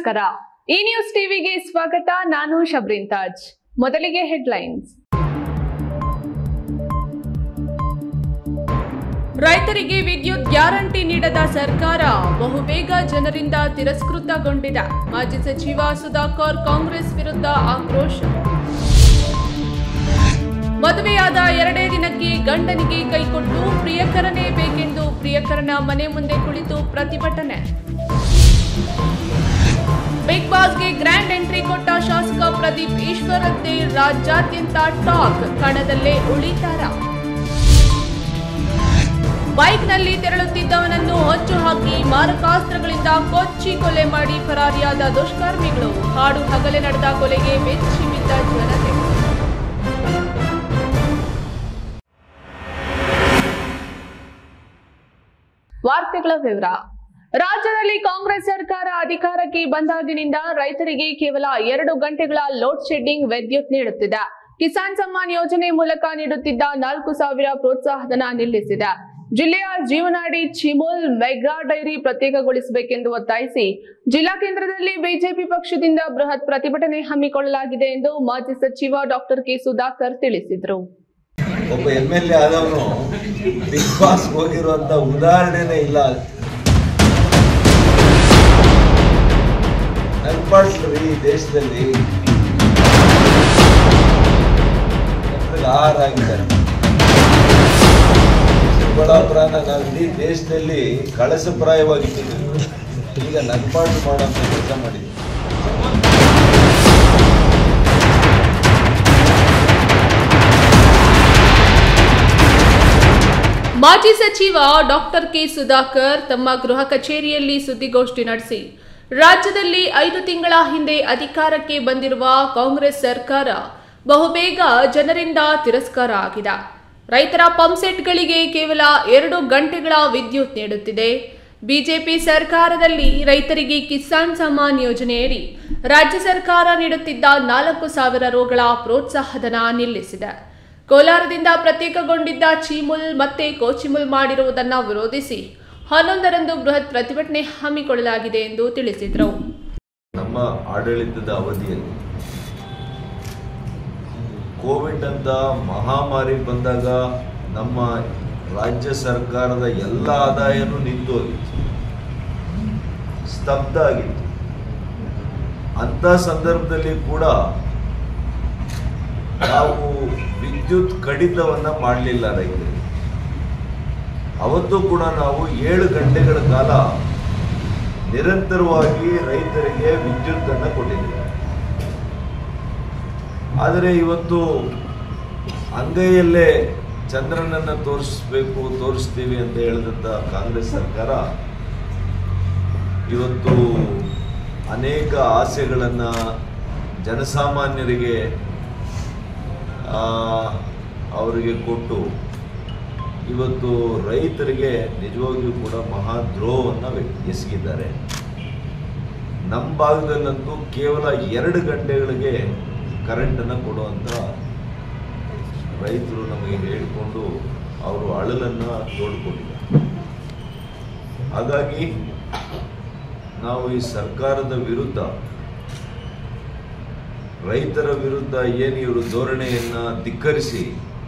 ನಮಸ್ಕಾರ ಈ ನ್ಯೂಸ್ ಟಿವಿಗೆ ಸ್ವಾಗತ ನಾನು ಶಬ್ರಿನ್ ತಾಜ್ ಮೊದಲಿಗೆ ಹೆಡ್ಲೈನ್ಸ್ ರೈತರಿಗೆ ವಿದ್ಯುತ್ ಗ್ಯಾರಂಟಿ ನೀಡದ ಸರ್ಕಾರ ಬಹುಬೇಗ ಜನರಿಂದ ತಿರಸ್ಕೃತಗೊಂಡಿದೆ ಮಾಜಿ ಸಚಿವ ಸುಧಾಕರ್ ಕಾಂಗ್ರೆಸ್ ವಿರುದ್ಧ ಆಕ್ರೋಶ ಮದುವೆಯಾದ ಎರಡೇ ದಿನಕ್ಕೆ ಗಂಡನಿಗೆ ಕೈಕೊಟ್ಟು ಪ್ರಿಯಕರನೇ ಬೇಕೆಂದು ಪ್ರಿಯಕರನ ಮನೆ ಮುಂದೆ ಕುಳಿತು ಪ್ರತಿಭಟನೆ ಬಿಗ್ ಬಾಸ್ಗೆ ಗ್ರ್ಯಾಂಡ್ ಎಂಟ್ರಿ ಕೊಟ್ಟ ಶಾಸಕ ಪ್ರದೀಪ್ ಈಶ್ವರದ್ದೇ ರಾಜ್ಯಾದ್ಯಂತ ಟಾಕ್ ಕಣದಲ್ಲೇ ಉಳಿತಾರ ಬೈಕ್ನಲ್ಲಿ ತೆರಳುತ್ತಿದ್ದವನನ್ನು ಹೊಚ್ಚು ಹಾಕಿ ಮಾರಕಾಸ್ತ್ರಗಳಿಂದ ಕೊಚ್ಚಿ ಕೊಲೆ ಮಾಡಿ ಫರಾರಿಯಾದ ದುಷ್ಕರ್ಮಿಗಳು ಹಾಡು ಹಗಲೆ ನಡೆದ ಕೊಲೆಗೆ ಬೆಚ್ಚಿ ಬಿದ್ದ ಜನತೆ ವಾರ್ತೆಗಳ ವಿವರ ರಾಜ್ಯದಲ್ಲಿ ಕಾಂಗ್ರೆಸ್ ಸರ್ಕಾರ ಅಧಿಕಾರಕ್ಕೆ ಬಂದಾಗಿನಿಂದ ರೈತರಿಗೆ ಕೇವಲ ಎರಡು ಗಂಟೆಗಳ ಲೋಡ್ ಶೆಡ್ಡಿಂಗ್ ವಿದ್ಯುತ್ ನೀಡುತ್ತಿದೆ ಕಿಸಾನ್ ಸಮ್ಮಾನ್ ಯೋಜನೆ ಮೂಲಕ ನೀಡುತ್ತಿದ್ದ ನಾಲ್ಕು ಸಾವಿರ ಪ್ರೋತ್ಸಾಹಧನ ನಿಲ್ಲಿಸಿದೆ ಜಿಲ್ಲೆಯ ಜೀವನಾಡಿ ಚಿಮುಲ್ ಮೆಗಾ ಡೈರಿ ಪ್ರತ್ಯೇಕಗೊಳಿಸಬೇಕೆಂದು ಒತ್ತಾಯಿಸಿ ಜಿಲ್ಲಾ ಕೇಂದ್ರದಲ್ಲಿ ಬಿಜೆಪಿ ಪಕ್ಷದಿಂದ ಬೃಹತ್ ಪ್ರತಿಭಟನೆ ಹಮ್ಮಿಕೊಳ್ಳಲಾಗಿದೆ ಎಂದು ಮಾಜಿ ಸಚಿವ ಡಾಕ್ಟರ್ ಕೆ ಸುಧಾಕರ್ ತಿಳಿಸಿದರು ಒಬ್ಬ ಎಮ್ ಎಲ್ ಎ ಆದವನು ಬಿಗ್ ಬಾಸ್ ಹೋಗಿರುವಂತ ಉದಾಹರಣೆನೇ ಇಲ್ಲ ನಗ್ಬಾರ್ದು ಈ ದೇಶದಲ್ಲಿ ಜನರಿಗೆ ಆಹಾರ ಆಗಿದ್ದಾರೆ ಚಿಕ್ಕಬಳ್ಳಾಪುರನ ನಾವು ಇಡೀ ದೇಶದಲ್ಲಿ ಕಳಸಪ್ರಾಯವಾಗಿಟ್ಟಿದ್ದೀವಿ ಈಗ ನಗ್ಬಾರ್ದು ಮಾಡೋಂಥ ಕೆಲಸ ಮಾಡಿದ್ದೀವಿ ಮಾಜಿ ಸಚಿವ ಡಾಕ್ಟರ್ ಕೆ ಸುಧಾಕರ್ ತಮ್ಮ ಗೃಹ ಕಚೇರಿಯಲ್ಲಿ ಸುದ್ದಿಗೋಷ್ಠಿ ನಡೆಸಿ ರಾಜ್ಯದಲ್ಲಿ ಐದು ತಿಂಗಳ ಹಿಂದೆ ಅಧಿಕಾರಕ್ಕೆ ಬಂದಿರುವ ಕಾಂಗ್ರೆಸ್ ಸರ್ಕಾರ ಬಹುಬೇಗ ಜನರಿಂದ ತಿರಸ್ಕಾರ ಆಗಿದೆ ರೈತರ ಪಂಪ್ಸೆಟ್ಗಳಿಗೆ ಕೇವಲ ಎರಡು ಗಂಟೆಗಳ ವಿದ್ಯುತ್ ನೀಡುತ್ತಿದೆ ಬಿಜೆಪಿ ಸರ್ಕಾರದಲ್ಲಿ ರೈತರಿಗೆ ಕಿಸಾನ್ ಸಮ್ಮಾನ್ ಯೋಜನೆಯಡಿ ರಾಜ್ಯ ಸರ್ಕಾರ ನೀಡುತ್ತಿದ್ದ ನಾಲ್ಕು ಸಾವಿರ ರೋಗಳ ಪ್ರೋತ್ಸಾಹಧನ ನಿಲ್ಲಿಸಿದೆ ಕೋಲಾರದಿಂದ ಪ್ರತ್ಯೇಕಗೊಂಡಿದ್ದ ಚೀಮುಲ್ ಮತ್ತೆ ಕೋಚಿಮುಲ್ ಮಾಡಿರುವುದನ್ನು ವಿರೋಧಿಸಿ ಹನ್ನೊಂದರಂದು ಬೃಹತ್ ಪ್ರತಿಭಟನೆ ಹಮ್ಮಿಕೊಳ್ಳಲಾಗಿದೆ ಎಂದು ತಿಳಿಸಿದರು ನಮ್ಮ ಆಡಳಿತದ ಅವಧಿಯಲ್ಲಿ ಕೋವಿಡ್ ಅಂತ ಮಹಾಮಾರಿ ಬಂದಾಗ ನಮ್ಮ ರಾಜ್ಯ ಸರ್ಕಾರದ ಎಲ್ಲ ಆದಾಯನೂ ನಿಂತೋಗಿತ್ತು ಸ್ತಬ್ಧ ಆಗಿತ್ತು ಅಂಥ ಸಂದರ್ಭದಲ್ಲಿ ಕೂಡ ನಾವು ವಿದ್ಯುತ್ ಕಡಿತವನ್ನ ಮಾಡಲಿಲ್ಲ ರೈತರಿಗೆ ಅವತ್ತು ಕೂಡ ನಾವು ಏಳು ಗಂಟೆಗಳ ಕಾಲ ನಿರಂತರವಾಗಿ ರೈತರಿಗೆ ವಿದ್ಯುತ್ತನ್ನು ಕೊಟ್ಟಿದ್ದೀವಿ ಆದರೆ ಇವತ್ತು ಅಂಗೈಯಲ್ಲೇ ಚಂದ್ರನನ್ನು ತೋರಿಸ್ಬೇಕು ತೋರಿಸ್ತೀವಿ ಅಂತ ಹೇಳಿದಂಥ ಕಾಂಗ್ರೆಸ್ ಸರ್ಕಾರ ಇವತ್ತು ಅನೇಕ ಆಸೆಗಳನ್ನು ಜನಸಾಮಾನ್ಯರಿಗೆ ಆ, ಅವರಿಗೆ ಕೊಟ್ಟು ಇವತ್ತು ರೈತರಿಗೆ ನಿಜವಾಗಿಯೂ ಕೂಡ ಮಹಾ ದ್ರೋಹವನ್ನು ಎಸಗಿದ್ದಾರೆ ನಮ್ಮ ಭಾಗದಲ್ಲಂತೂ ಕೇವಲ ಎರಡು ಗಂಟೆಗಳಿಗೆ ಕರೆಂಟನ್ನು ಕೊಡುವಂಥ ರೈತರು ನಮಗೆ ಹೇಳಿಕೊಂಡು ಅವರು ಅಳಲನ್ನು ತೋಡ್ಕೊಂಡಿದ್ದಾರೆ ಹಾಗಾಗಿ ನಾವು ಈ ಸರ್ಕಾರದ ವಿರುದ್ಧ ರೈತರ ವಿರುದ್ಧ ಏನು ಇವರು ಧೋರಣೆಯನ್ನು ಧಿಕ್ಕರಿಸಿ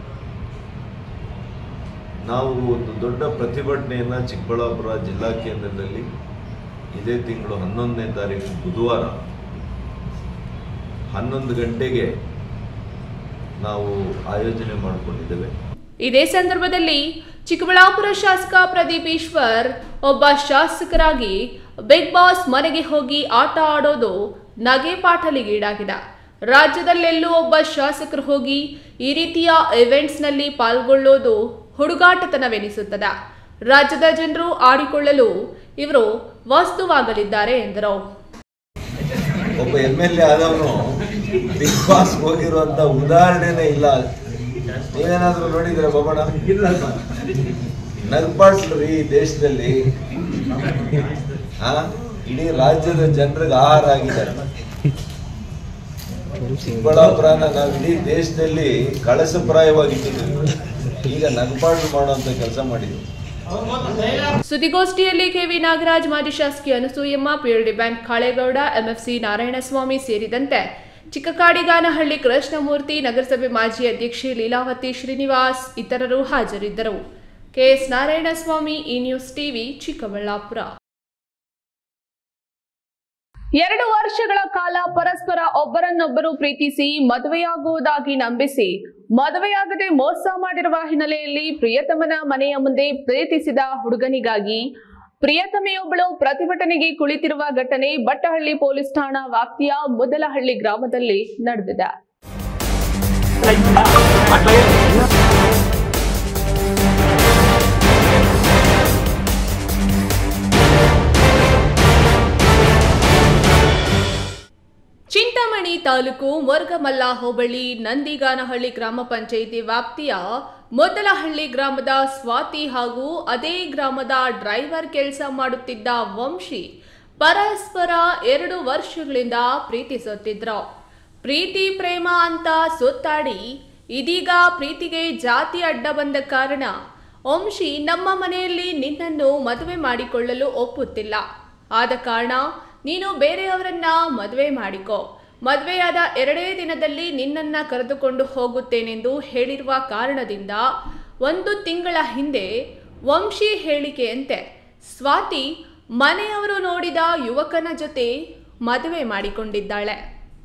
ನಾವು ಒಂದು ದೊಡ್ಡ ಪ್ರತಿಭಟನೆಯನ್ನು ಚಿಕ್ಕಬಳ್ಳಾಪುರ ಜಿಲ್ಲಾ ಕೇಂದ್ರದಲ್ಲಿ ಇದೇ ತಿಂಗಳು ಹನ್ನೊಂದನೇ ತಾರೀಕು ಬುಧವಾರ ಹನ್ನೊಂದು ಗಂಟೆಗೆ ನಾವು ಆಯೋಜನೆ ಮಾಡಿಕೊಂಡಿದ್ದೇವೆ ಇದೇ ಸಂದರ್ಭದಲ್ಲಿ ಚಿಕ್ಕಬಳ್ಳಾಪುರ ಶಾಸಕ ಪ್ರದೀಪ್ ಈಶ್ವರ್ ಒಬ್ಬ ಶಾಸಕರಾಗಿ ಬಿಗ್ ಬಾಸ್ ಮನೆಗೆ ಹೋಗಿ ಆಟ ಆಡೋದು ನಗೆ ಪಾಟಲಿಗೀಡಾಗಿದೆ ರಾಜ್ಯದಲ್ಲೆಲ್ಲೂ ಒಬ್ಬ ಶಾಸಕರು ಹೋಗಿ ಈ ರೀತಿಯ ಇವೆಂಟ್ಸ್ನಲ್ಲಿ ಪಾಲ್ಗೊಳ್ಳೋದು ಹುಡುಗಾಟತನವೆನಿಸುತ್ತದೆ ರಾಜ್ಯದ ಜನರು ಆಡಿಕೊಳ್ಳಲು ಇವರು ವಸ್ತುವಾಗಲಿದ್ದಾರೆ ಎಂದರು ಒಬ್ಬ ಎಮ್ ಎಲ್ ಎ ಆದವನು ಬಿಗ್ ಬಾಸ್ ಹೋಗಿರುವಂತ ಉದಾಹರಣೆನೇ ಇಲ್ಲ ನೀವೇನಾದ್ರೂ ನೋಡಿದ್ರೆ ಬೊಮ್ಮಣ ನಗ್ಬಾರ್ಸ್ರಿ ಈ ದೇಶದಲ್ಲಿ ಆ ಇಡೀ ರಾಜ್ಯದ ಜನರಿಗೆ ಆಹಾರ ಆಗಿದ್ದಾರೆ ಚಿಕ್ಕಬಳ್ಳಾಪುರನ ನಾವು ಇಡೀ ದೇಶದಲ್ಲಿ ಕಳಸಪ್ರಾಯವಾಗಿಟ್ಟಿದ್ದೀವಿ ಈಗ ನಗ್ಬಾರ್ದು ಮಾಡುವಂತ ಕೆಲಸ ಮಾಡಿದ್ವಿ ಸುದ್ದಿಗೋಷ್ಠಿಯಲ್ಲಿ ಕೆವಿ ನಾಗರಾಜ್ ಮಾಜಿ ಶಾಸಕಿ Anasuyamma PLD bank Kalegowda MFC Narayanaswamy ಸೇರಿದಂತೆ ಚಿಕ್ಕಕಾಡಿಗಾನಹಳ್ಳಿ ಕೃಷ್ಣಮೂರ್ತಿ ನಗರಸಭೆ ಮಾಜಿ ಅಧ್ಯಕ್ಷೆ ಲೀಲಾವತಿ ಶ್ರೀನಿವಾಸ್ ಇತರರು ಹಾಜರಿದ್ದರು ಕೆಎಸ್ ನಾರಾಯಣಸ್ವಾಮಿ ಈ ನ್ಯೂಸ್ ಟಿವಿ ಚಿಕ್ಕಬಳ್ಳಾಪುರ ಎರಡು ವರ್ಷಗಳ ಕಾಲ ಪರಸ್ಪರ ಒಬ್ಬರನ್ನೊಬ್ಬರು ಪ್ರೀತಿಸಿ ಮದುವೆಯಾಗುವುದಾಗಿ ನಂಬಿಸಿ ಮದುವೆಯಾಗದೆ ಮೋಸ ಮಾಡಿರುವ ಹಿನ್ನೆಲೆಯಲ್ಲಿ ಪ್ರಿಯತಮನ ಮನೆಯ ಮುಂದೆ ಪ್ರೀತಿಸಿದ ಹುಡುಗನಿಗಾಗಿ ಪ್ರಿಯತಮೆಯೊಬ್ಬಳು ಪ್ರತಿಭಟನೆಗೆ ಕುಳಿತಿರುವ ಘಟನೆ ಬಟ್ಟಹಳ್ಳಿ ಪೊಲೀಸ್ ಠಾಣಾ ವ್ಯಾಪ್ತಿಯ ಮುದಲಹಳ್ಳಿ ಗ್ರಾಮದಲ್ಲಿ ನಡೆದಿದೆ ಚಿಂತಾಮಣಿ ತಾಲೂಕು ಮೊರ್ಗಮಲ್ಲ ಹೋಬಳಿ ನಂದಿಗಾನಹಳ್ಳಿ ಗ್ರಾಮ ಪಂಚಾಯಿತಿ ವ್ಯಾಪ್ತಿಯ ಮೊದಲಹಳ್ಳಿ ಗ್ರಾಮದ ಸ್ವಾತಿ ಹಾಗೂ ಅದೇ ಗ್ರಾಮದ ಡ್ರೈವರ್ ಕೆಲಸ ಮಾಡುತ್ತಿದ್ದ ವಂಶಿ ಪರಸ್ಪರ ಎರಡು ವರ್ಷಗಳಿಂದ ಪ್ರೀತಿಸುತ್ತಿದ್ರು ಪ್ರೀತಿ ಪ್ರೇಮ ಅಂತ ಸುತ್ತಾಡಿ ಇದೀಗ ಪ್ರೀತಿಗೆ ಜಾತಿ ಅಡ್ಡ ಬಂದ ಕಾರಣ ವಂಶಿ ನಮ್ಮ ಮನೆಯಲ್ಲಿ ನಿನ್ನನ್ನು ಮದುವೆ ಮಾಡಿಕೊಳ್ಳಲು ಒಪ್ಪುತ್ತಿಲ್ಲ ಆದ ಕಾರಣ ನೀನು ಬೇರೆಯವರನ್ನ ಮದುವೆ ಮಾಡಿಕೊ ಮದುವೆಯಾದ ಎರಡೇ ದಿನದಲ್ಲಿ ನಿನ್ನನ್ನ ಕರೆದುಕೊಂಡು ಹೋಗುತ್ತೇನೆಂದು ಹೇಳಿರುವ ಕಾರಣದಿಂದ ಒಂದು ತಿಂಗಳ ಹಿಂದೆ ವಂಶಿ ಹೇಳಿಕೆಯಂತೆ ಸ್ವಾತಿ ಮನೆಯವರು ನೋಡಿದ ಯುವಕನ ಜೊತೆ ಮದುವೆ ಮಾಡಿಕೊಂಡಿದ್ದಾಳೆ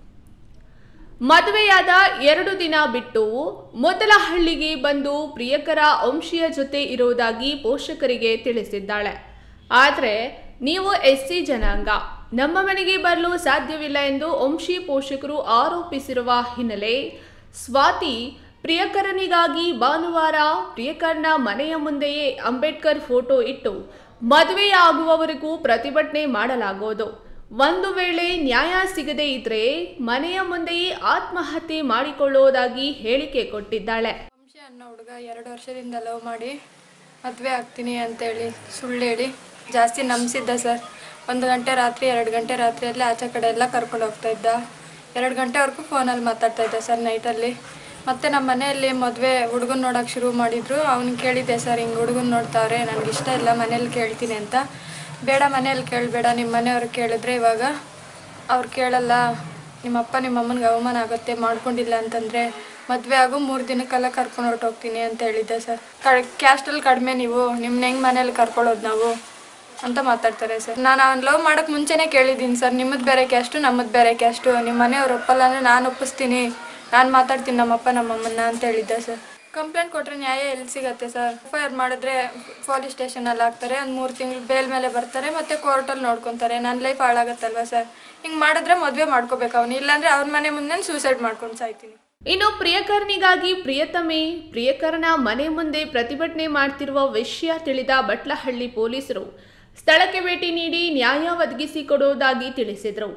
ಮದುವೆಯಾದ ಎರಡು ದಿನ ಬಿಟ್ಟು ಮೊದಲ ಹಳ್ಳಿಗೆ ಬಂದು ಪ್ರಿಯಕರ ವಂಶಿಯ ಜೊತೆ ಇರುವುದಾಗಿ ಪೋಷಕರಿಗೆ ತಿಳಿಸಿದ್ದಾಳೆ ಆದರೆ ನೀವು ಎಸ್ ಸಿ ಜನಾಂಗ ನಮ್ಮ ಮನೆಗೆ ಬರಲು ಸಾಧ್ಯವಿಲ್ಲ ಎಂದು ವಂಶಿ ಪೋಷಕರು ಆರೋಪಿಸಿರುವ ಹಿನ್ನೆಲೆ ಸ್ವಾತಿ ಪ್ರಿಯಕರನಿಗಾಗಿ ಭಾನುವಾರ ಪ್ರಿಯಕರನ ಮನೆಯ ಮುಂದೆಯೇ ಅಂಬೇಡ್ಕರ್ ಫೋಟೋ ಇಟ್ಟು ಮದುವೆಯಾಗುವವರೆಗೂ ಪ್ರತಿಭಟನೆ ಮಾಡಲಾಗುವುದು ಒಂದು ವೇಳೆ ನ್ಯಾಯ ಸಿಗದೇ ಇದ್ರೆ ಮನೆಯ ಮುಂದೆಯೇ ಆತ್ಮಹತ್ಯೆ ಮಾಡಿಕೊಳ್ಳುವುದಾಗಿ ಹೇಳಿಕೆ ಕೊಟ್ಟಿದ್ದಾಳೆ ವಂಶಿ ಅನ್ನೋ ಹುಡುಗ ಎರಡು ವರ್ಷದಿಂದ ಲವ್ ಮಾಡಿ ಮದುವೆ ಆಗ್ತೀನಿ ಅಂತೇಳಿ ಸುಳ್ಳು ಹೇಳಿ ಜಾಸ್ತಿ ನಂಬಿಸಿದ್ದ ಸರ್ ಒಂದು ಗಂಟೆ ರಾತ್ರಿ ಎರಡು ಗಂಟೆ ರಾತ್ರಿಯಲ್ಲಿ ಆಚೆ ಕಡೆ ಎಲ್ಲ ಕರ್ಕೊಂಡು ಹೋಗ್ತಾ ಇದ್ದ ಎರಡು ಗಂಟೆವರೆಗೂ ಫೋನಲ್ಲಿ ಮಾತಾಡ್ತಾ ಇದ್ದ ಸರ್ ನೈಟಲ್ಲಿ ಮತ್ತು ನಮ್ಮ ಮನೆಯಲ್ಲಿ ಮದುವೆ ಹುಡುಗನ ನೋಡೋಕೆ ಶುರು ಮಾಡಿದ್ರು ಅವ್ನಿಗೆ ಕೇಳಿದ್ದೆ ಸರ್ ಹಿಂಗೆ ಹುಡುಗನ ನೋಡ್ತಾವ್ರೆ ನನಗೆ ಇಷ್ಟ ಇಲ್ಲ ಮನೇಲಿ ಕೇಳ್ತೀನಿ ಅಂತ ಬೇಡ ಮನೇಲಿ ಕೇಳಬೇಡ ನಿಮ್ಮ ಮನೆಯವ್ರು ಕೇಳಿದ್ರೆ ಇವಾಗ ಅವ್ರು ಕೇಳಲ್ಲ ನಿಮ್ಮಪ್ಪ ನಿಮ್ಮ ಅಮ್ಮನಿಗೆ ಅವಮಾನ ಆಗುತ್ತೆ ಮಾಡ್ಕೊಂಡಿಲ್ಲ ಅಂತಂದರೆ ಮದುವೆ ಆಗು ಮೂರು ದಿನಕ್ಕೆಲ್ಲ ಕರ್ಕೊಂಡು ಹೊರಟೋಗ್ತೀನಿ ಅಂತ ಹೇಳಿದ್ದೆ ಸರ್ ಕ ಕ್ಯಾಸ್ಟಲ್ಲಿ ಕಡಿಮೆ ನೀವು ನಿಮ್ಮನ್ನ ಹೆಂಗೆ ಮನೇಲಿ ಕರ್ಕೊಳ್ಳೋದು ನಾವು ಅಂತ ಮಾತಾಡ್ತಾರೆ ಸರ್ ನಾನು ಅವ್ನು ಲವ್ ಮಾಡೋಕ್ಕೆ ಮುಂಚೆನೇ ಕೇಳಿದ್ದೀನಿ ಸರ್ ನಿಮ್ಮದು ಬೇರೆ ಕ್ಯಾಸ್ಟು ನಮ್ಮದು ಬೇರೆ ಕ್ಯಾಸ್ಟು ನಿಮ್ಮ ಮನೆಯವ್ರು ಒಪ್ಪಲ್ಲ ಅಂದರೆ ನಾನು ಒಪ್ಪಿಸ್ತೀನಿ ನಾನು ಮಾತಾಡ್ತೀನಿ ನಮ್ಮಪ್ಪ ನಮ್ಮಮ್ಮನ್ನ ಅಂತ ಹೇಳಿದ್ದೆ ಸರ್ ಕಂಪ್ಲೇಂಟ್ ಕೊಟ್ಟರೆ ನ್ಯಾಯ ಎಲ್ಲಿ ಸಿಗತ್ತೆ ಸರ್ ಎಫ್ ಐ ಆರ್ ಮಾಡಿದ್ರೆ ಪೊಲೀಸ್ ಸ್ಟೇಷನಲ್ಲಿ ಹಾಕ್ತಾರೆ ಒಂದು ಮೂರು ತಿಂಗಳು ಬೇಲ್ ಮೇಲೆ ಬರ್ತಾರೆ ಮತ್ತೆ ಕೋರ್ಟಲ್ಲಿ ನೋಡ್ಕೊತಾರೆ ನನ್ನ ಲೈಫ್ ಹಾಳಾಗತ್ತಲ್ವಾ ಸರ್ ಹಿಂಗೆ ಮಾಡಿದ್ರೆ ಮದುವೆ ಮಾಡ್ಕೋಬೇಕು ಅವನು ಇಲ್ಲಾಂದ್ರೆ ಅವ್ರ ಮನೆ ಮುಂದೆ ಸೂಸೈಡ್ ಮಾಡ್ಕೊಂಡು ಸಾಯ್ತೀನಿ ಇನ್ನು ಪ್ರಿಯಕರನಿಗಾಗಿ ಪ್ರಿಯತಮೆ ಪ್ರಿಯಕರನ ಮನೆ ಮುಂದೆ ಪ್ರತಿಭಟನೆ ಮಾಡ್ತಿರುವ ವಿಷಯ ತಿಳಿದ ಬಟ್ಲಹಳ್ಳಿ ಪೊಲೀಸರು ಸ್ಥಳಕ್ಕೆ ಭೇಟಿ ನೀಡಿ ನ್ಯಾಯ ಒದಗಿಸಿಕೊಡುವುದಾಗಿ ತಿಳಿಸಿದರು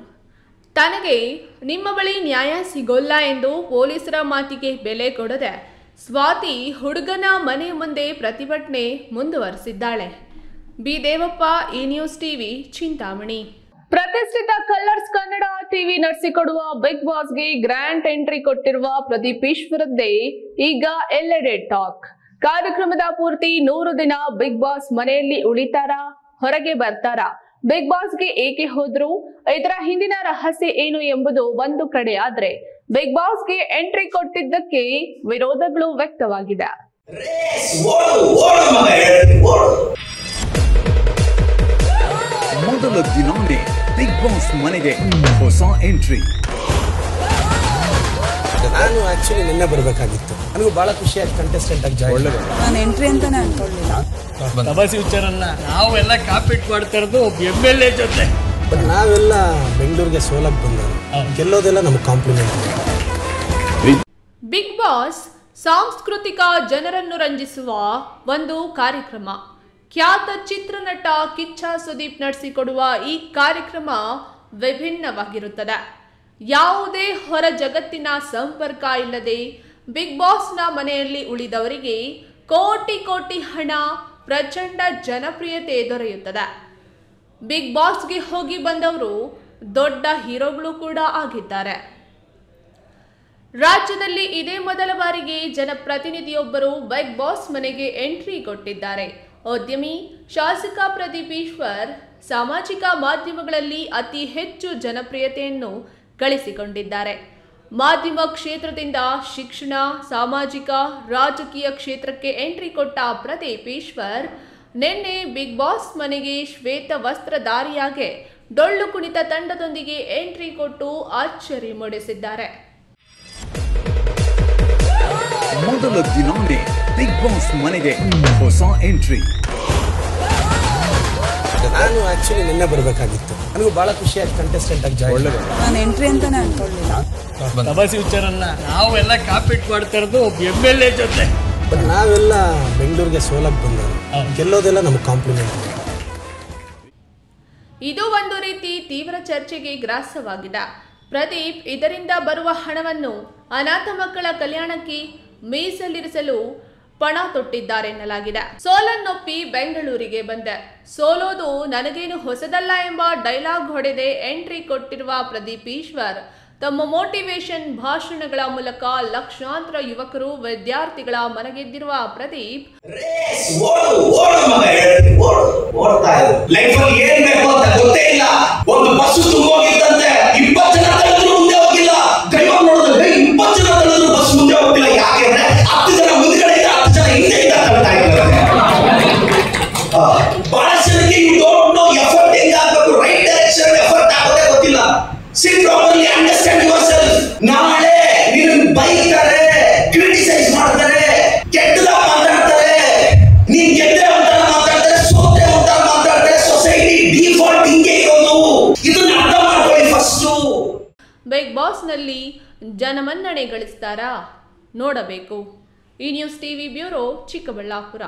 ತನಗೆ ನಿಮ್ಮ ಬಳಿ ನ್ಯಾಯ ಸಿಗೋಲ್ಲ ಎಂದು ಪೊಲೀಸರ ಮಾತಿಗೆ ಬೆಲೆ ಕೊಡದೆ ಸ್ವಾತಿ ಹುಡುಗನ ಮನೆ ಮುಂದೆ ಪ್ರತಿಭಟನೆ ಮುಂದುವರೆಸಿದ್ದಾಳೆ ಬಿ ದೇವಪ್ಪ ಈ ನ್ಯೂಸ್ ಟಿವಿ ಚಿಂತಾಮಣಿ ಪ್ರತಿಷ್ಠಿತ ಕಲರ್ಸ್ ಕನ್ನಡ ಟಿವಿ ನಡೆಸಿಕೊಡುವ ಬಿಗ್ ಬಾಸ್ಗೆ ಗ್ರ್ಯಾಂಡ್ ಎಂಟ್ರಿ ಕೊಟ್ಟಿರುವ ಪ್ರದೀಪ್ ಈಶ್ವರದ್ದೇ ಈಗ ಎಲ್ಲೆಡೆ ಟಾಕ್ ಕಾರ್ಯಕ್ರಮದ ಪೂರ್ತಿ ನೂರು ದಿನ ಬಿಗ್ ಬಾಸ್ ಮನೆಯಲ್ಲಿ ಉಳಿತಾರಾ ಹೊರಗೆ ಬರ್ತಾರಾ ಬಿಗ್ ಬಾಸ್ಗೆ ಏಕೆ ಹೋದ್ರು ಇದರ ಹಿಂದಿನ ರಹಸ್ಯ ಏನು ಎಂಬುದು ಒಂದು ಕಡೆ ಆದ್ರೆ ಬಿಗ್ ಬಾಸ್ಗೆ ಎಂಟ್ರಿ ಕೊಟ್ಟಿದ್ದಕ್ಕೆ ವಿರೋಧಗಳು ವ್ಯಕ್ತವಾಗಿದೆ ಓಡು ಓಡು ಮಗ ಹೇಳ್ತೀನಿ ಓಡು ಮೊದಲ ದಿನಾನೇ ಬಿಗ್ ಬಾಸ್ ಮನೆಗೆ ಹೊಸ ಎಂಟ್ರಿ ನಾನು ಆಕ್ಚುಲಿ ನಿನ್ನೆ ಬರಬೇಕಾಗಿತ್ತು ನನಗೂ ಬಹಳ ಖುಷಿ ಆಯ್ತು ಕಂಟೆಸ್ಟೆಂಟ್ ಆಗಿ ಜಾಯ್ನ್ ನಾನು ಎಂಟ್ರಿ ಅಂತಾನೆ ಅನ್ಕೊಳ್ಳಿಲ್ಲ ತಪಾಸಿ ವಿಚಾರಲ್ಲ ನಾವೆಲ್ಲ ಕಾಪಿಟ್ ಮಾಡ್ತಾ ಇರೋದು ಒಬ್ಬ ಎಮ್ ಎಲ್ ಎ ಜೊತೆ ಬಟ್ ನಾವೆಲ್ಲ ಬೆಂಗಳೂರಿಗೆ ಸೋಲಕ್ ಬಂದವರು ಗೆಲ್ಲೋದೆಲ್ಲ ನಮ್ಗೆ ಕಾಂಪ್ಲಿಮೆಂಟ್ ಬಿಗ್ ಬಾಸ್ ಸಾಂಸ್ಕೃತಿಕ ಜನರನ್ನು ರಂಜಿಸುವ ಒಂದು ಕಾರ್ಯಕ್ರಮ ಖ್ಯಾತ ಚಿತ್ರನಟ ಕಿಚ್ಚ ಸುದೀಪ್ ನಡೆಸಿಕೊಡುವ ಈ ಕಾರ್ಯಕ್ರಮ ವಿಭಿನ್ನವಾಗಿರುತ್ತದೆ ಯಾವುದೇ ಹೊರ ಜಗತ್ತಿನ ಸಂಪರ್ಕ ಇಲ್ಲದೆ ಬಿಗ್ ಬಾಸ್ನ ಮನೆಯಲ್ಲಿ ಉಳಿದವರಿಗೆ ಕೋಟಿ ಕೋಟಿ ಹಣ ಪ್ರಚಂಡ ಜನಪ್ರಿಯತೆ ದೊರೆಯುತ್ತದೆ ಬಿಗ್ ಬಾಸ್ಗೆ ಹೋಗಿ ಬಂದವರು ದೊಡ್ಡ ಹೀರೋಗಳು ಕೂಡ ಆಗಿದ್ದಾರೆ ರಾಜ್ಯದಲ್ಲಿ ಇದೇ ಮೊದಲ ಬಾರಿಗೆ ಜನಪ್ರತಿನಿಧಿಯೊಬ್ಬರು ಬಿಗ್ ಬಾಸ್ ಮನೆಗೆ ಎಂಟ್ರಿ ಕೊಟ್ಟಿದ್ದಾರೆ ಉದ್ಯಮಿ ಶಾಸಕ ಪ್ರದೀಪ್ ಈಶ್ವರ್ ಸಾಮಾಜಿಕ ಮಾಧ್ಯಮಗಳಲ್ಲಿ ಅತಿ ಹೆಚ್ಚು ಜನಪ್ರಿಯತೆಯನ್ನು ಗಳಿಸಿಕೊಂಡಿದ್ದಾರೆ ಮಾಧ್ಯಮ ಕ್ಷೇತ್ರದಿಂದ ಶಿಕ್ಷಣ ಸಾಮಾಜಿಕ ರಾಜಕೀಯ ಕ್ಷೇತ್ರಕ್ಕೆ ಎಂಟ್ರಿ ಕೊಟ್ಟ ಪ್ರದೀಪ್ ಈಶ್ವರ್ ನಿನ್ನೆ ಬಿಗ್ ಬಾಸ್ ಮನೆಗೆ ಶ್ವೇತ ವಸ್ತ್ರಧಾರಿಯಾಗೆ ಡೊಳ್ಳು ಕುಣಿತ ತಂಡದೊಂದಿಗೆ ಎಂಟ್ರಿ ಕೊಟ್ಟು ಅಚ್ಚರಿ ಮೂಡಿಸಿದ್ದಾರೆ ಮೊದಲ ದಿನವೇ ಬಿಗ್ ಬಾಸ್ ಮನೆಗೆ ಹೊಸ ಎಂಟ್ರಿ ನಾನು ಆಕ್ಚುಲಿ ನಿನ್ನೆ ಬರಬೇಕಾಗಿತ್ತು ನನಗೂ ಬಹಳ ಖುಷಿಯಾಗಿ ಕಂಟೆಸ್ಟೆಂಟ್ ಆಗಿ ಜಾಯ್ನ್ ನಾನು ಎಂಟ್ರಿ ಅಂತಾನೆ ಅನ್ಕೊಳ್ಳಿಲ್ಲ ತಪಾಸಿ ವಿಚಾರಲ್ಲ ನಾವೆಲ್ಲ ಕಾಪಿಟ್ ಮಾಡ್ತಾ ಇರೋದು ಒಬ್ಬ ಎಮ್ ಎಲ್ ಎ ಜೊತೆ ಬಟ್ ನಾವೆಲ್ಲ ಬೆಂಗಳೂರಿಗೆ ಸೋಲಕ್ಕೆ ಬಂದವರು ಗೆಲ್ಲೋದೆಲ್ಲ ನಮ್ಗೆ ಕಾಂಪ್ಲಿಮೆಂಟ್ ಇದು ಒಂದು ರೀತಿ ತೀವ್ರ ಚರ್ಚೆಗೆ ಗ್ರಾಸವಾಗಿದೆ ಪ್ರದೀಪ್ ಇದರಿಂದ ಬರುವ ಹಣವನ್ನು ಅನಾಥ ಮಕ್ಕಳ ಕಲ್ಯಾಣಕ್ಕೆ ಮೀಸಲಿರಿಸಲು ಪಣ ತೊಟ್ಟಿದ್ದಾರೆನ್ನಲಾಗಿದೆ ಸೋಲನ್ನೊಪ್ಪಿ ಬೆಂಗಳೂರಿಗೆ ಬಂದೆ ಸೋಲೋದು ನನಗೇನು ಹೊಸದಲ್ಲ ಎಂಬ ಡೈಲಾಗ್ ಹೊಡೆದೆ ಎಂಟ್ರಿ ಕೊಟ್ಟಿರುವ ಪ್ರದೀಪ್ ಈಶ್ವರ್ ತಮ್ಮ ಮೋಟಿವೇಶನ್ ಭಾಷಣಗಳ ಮೂಲಕ ಲಕ್ಷಾಂತರ ಯುವಕರು ವಿದ್ಯಾರ್ಥಿಗಳ ಮನಗೆದ್ದಿರುವ ಪ್ರದೀಪ್ ಓಡು ಓಡು ಮಗ ಹೇಳ್ತೀನಿ ಓಡು ಓಡ್ತಾ ಇರು ಲೈಫ್ ಅಲ್ಲಿ ಏನ್ ಬೇಕು ಅಂತ ಗೊತ್ತೇ ಇಲ್ಲ ಒಂದು ಬಸ್ ತುಂಬೋಗಿದ್ದಂತೆ ಇಪ್ಪತ್ತು ಜನ ತಡೆದ್ರು ಮುಂದೆ ಹೋಗಿಲ್ಲ ಡ್ರೈವರ್ ನೋಡಿದ್ರೆ ಇಪ್ಪತ್ತು ಜನ ತಡೆದ್ರು ಬಸ್ ಮುಂದೆ ಹೋಗಿಲ್ಲ ಯಾಕೆಂದ್ರೆ ಹತ್ತು ಜನ ಮುಂದ್ಗಡೆ ಇದ್ದ ಹತ್ತು ಜನ ಹಿಂದೆ ಇದ್ದ ತಳ್ತಾ ಇದ್ದಾರೆ ಆ, ಬಹಳಷ್ಟು ಜನಕ್ಕೆ ಯು ಡೋಂಟ್ ನೋ ಎಫರ್ಟ್ ಹೆಂಗ್ ಹಾಕ್ಬೇಕು ರೈಟ್ ಡೈರೆಕ್ಷನ್ ಎಫರ್ಟ್ ಹಾಕೋದೇ ಗೊತ್ತಿಲ್ಲ sit properly understand yourself ನಾಳೆ ನಿನ್ನ ಬೈತಾರೆ ಕ್ರಿಟಿಸೈಸ್ ಮಾಡ್ತಾರೆ ಕೆಟ್ಟದಾಗ ಮಾತಾಡ್ತಾರೆ ನೀನ್ ಗೆದ್ದೆ ಅಂತ ಮಾತಾಡ್ತಾರೆ ಸೋತೆ ಅಂತ ಮಾತಾಡ್ತಾರೆ ಸೊಸೈಟಿ ಡಿಫಾಲ್ಟ್ ಹಿಂಗೆ ಇರೋದು ಇದನ್ನ ಅರ್ಥ ಮಾಡ್ಕೊಳ್ಳಿ ಫಸ್ಟು ಬಿಗ್ ಬಾಸ್ನಲ್ಲಿ ಜನಮನ್ನಣೆ ಗಳಿಸ್ತಾರಾ ನೋಡಬೇಕು ಈ ನ್ಯೂಸ್ ಟಿವಿ ಬ್ಯೂರೋ ಚಿಕ್ಕಬಳ್ಳಾಪುರ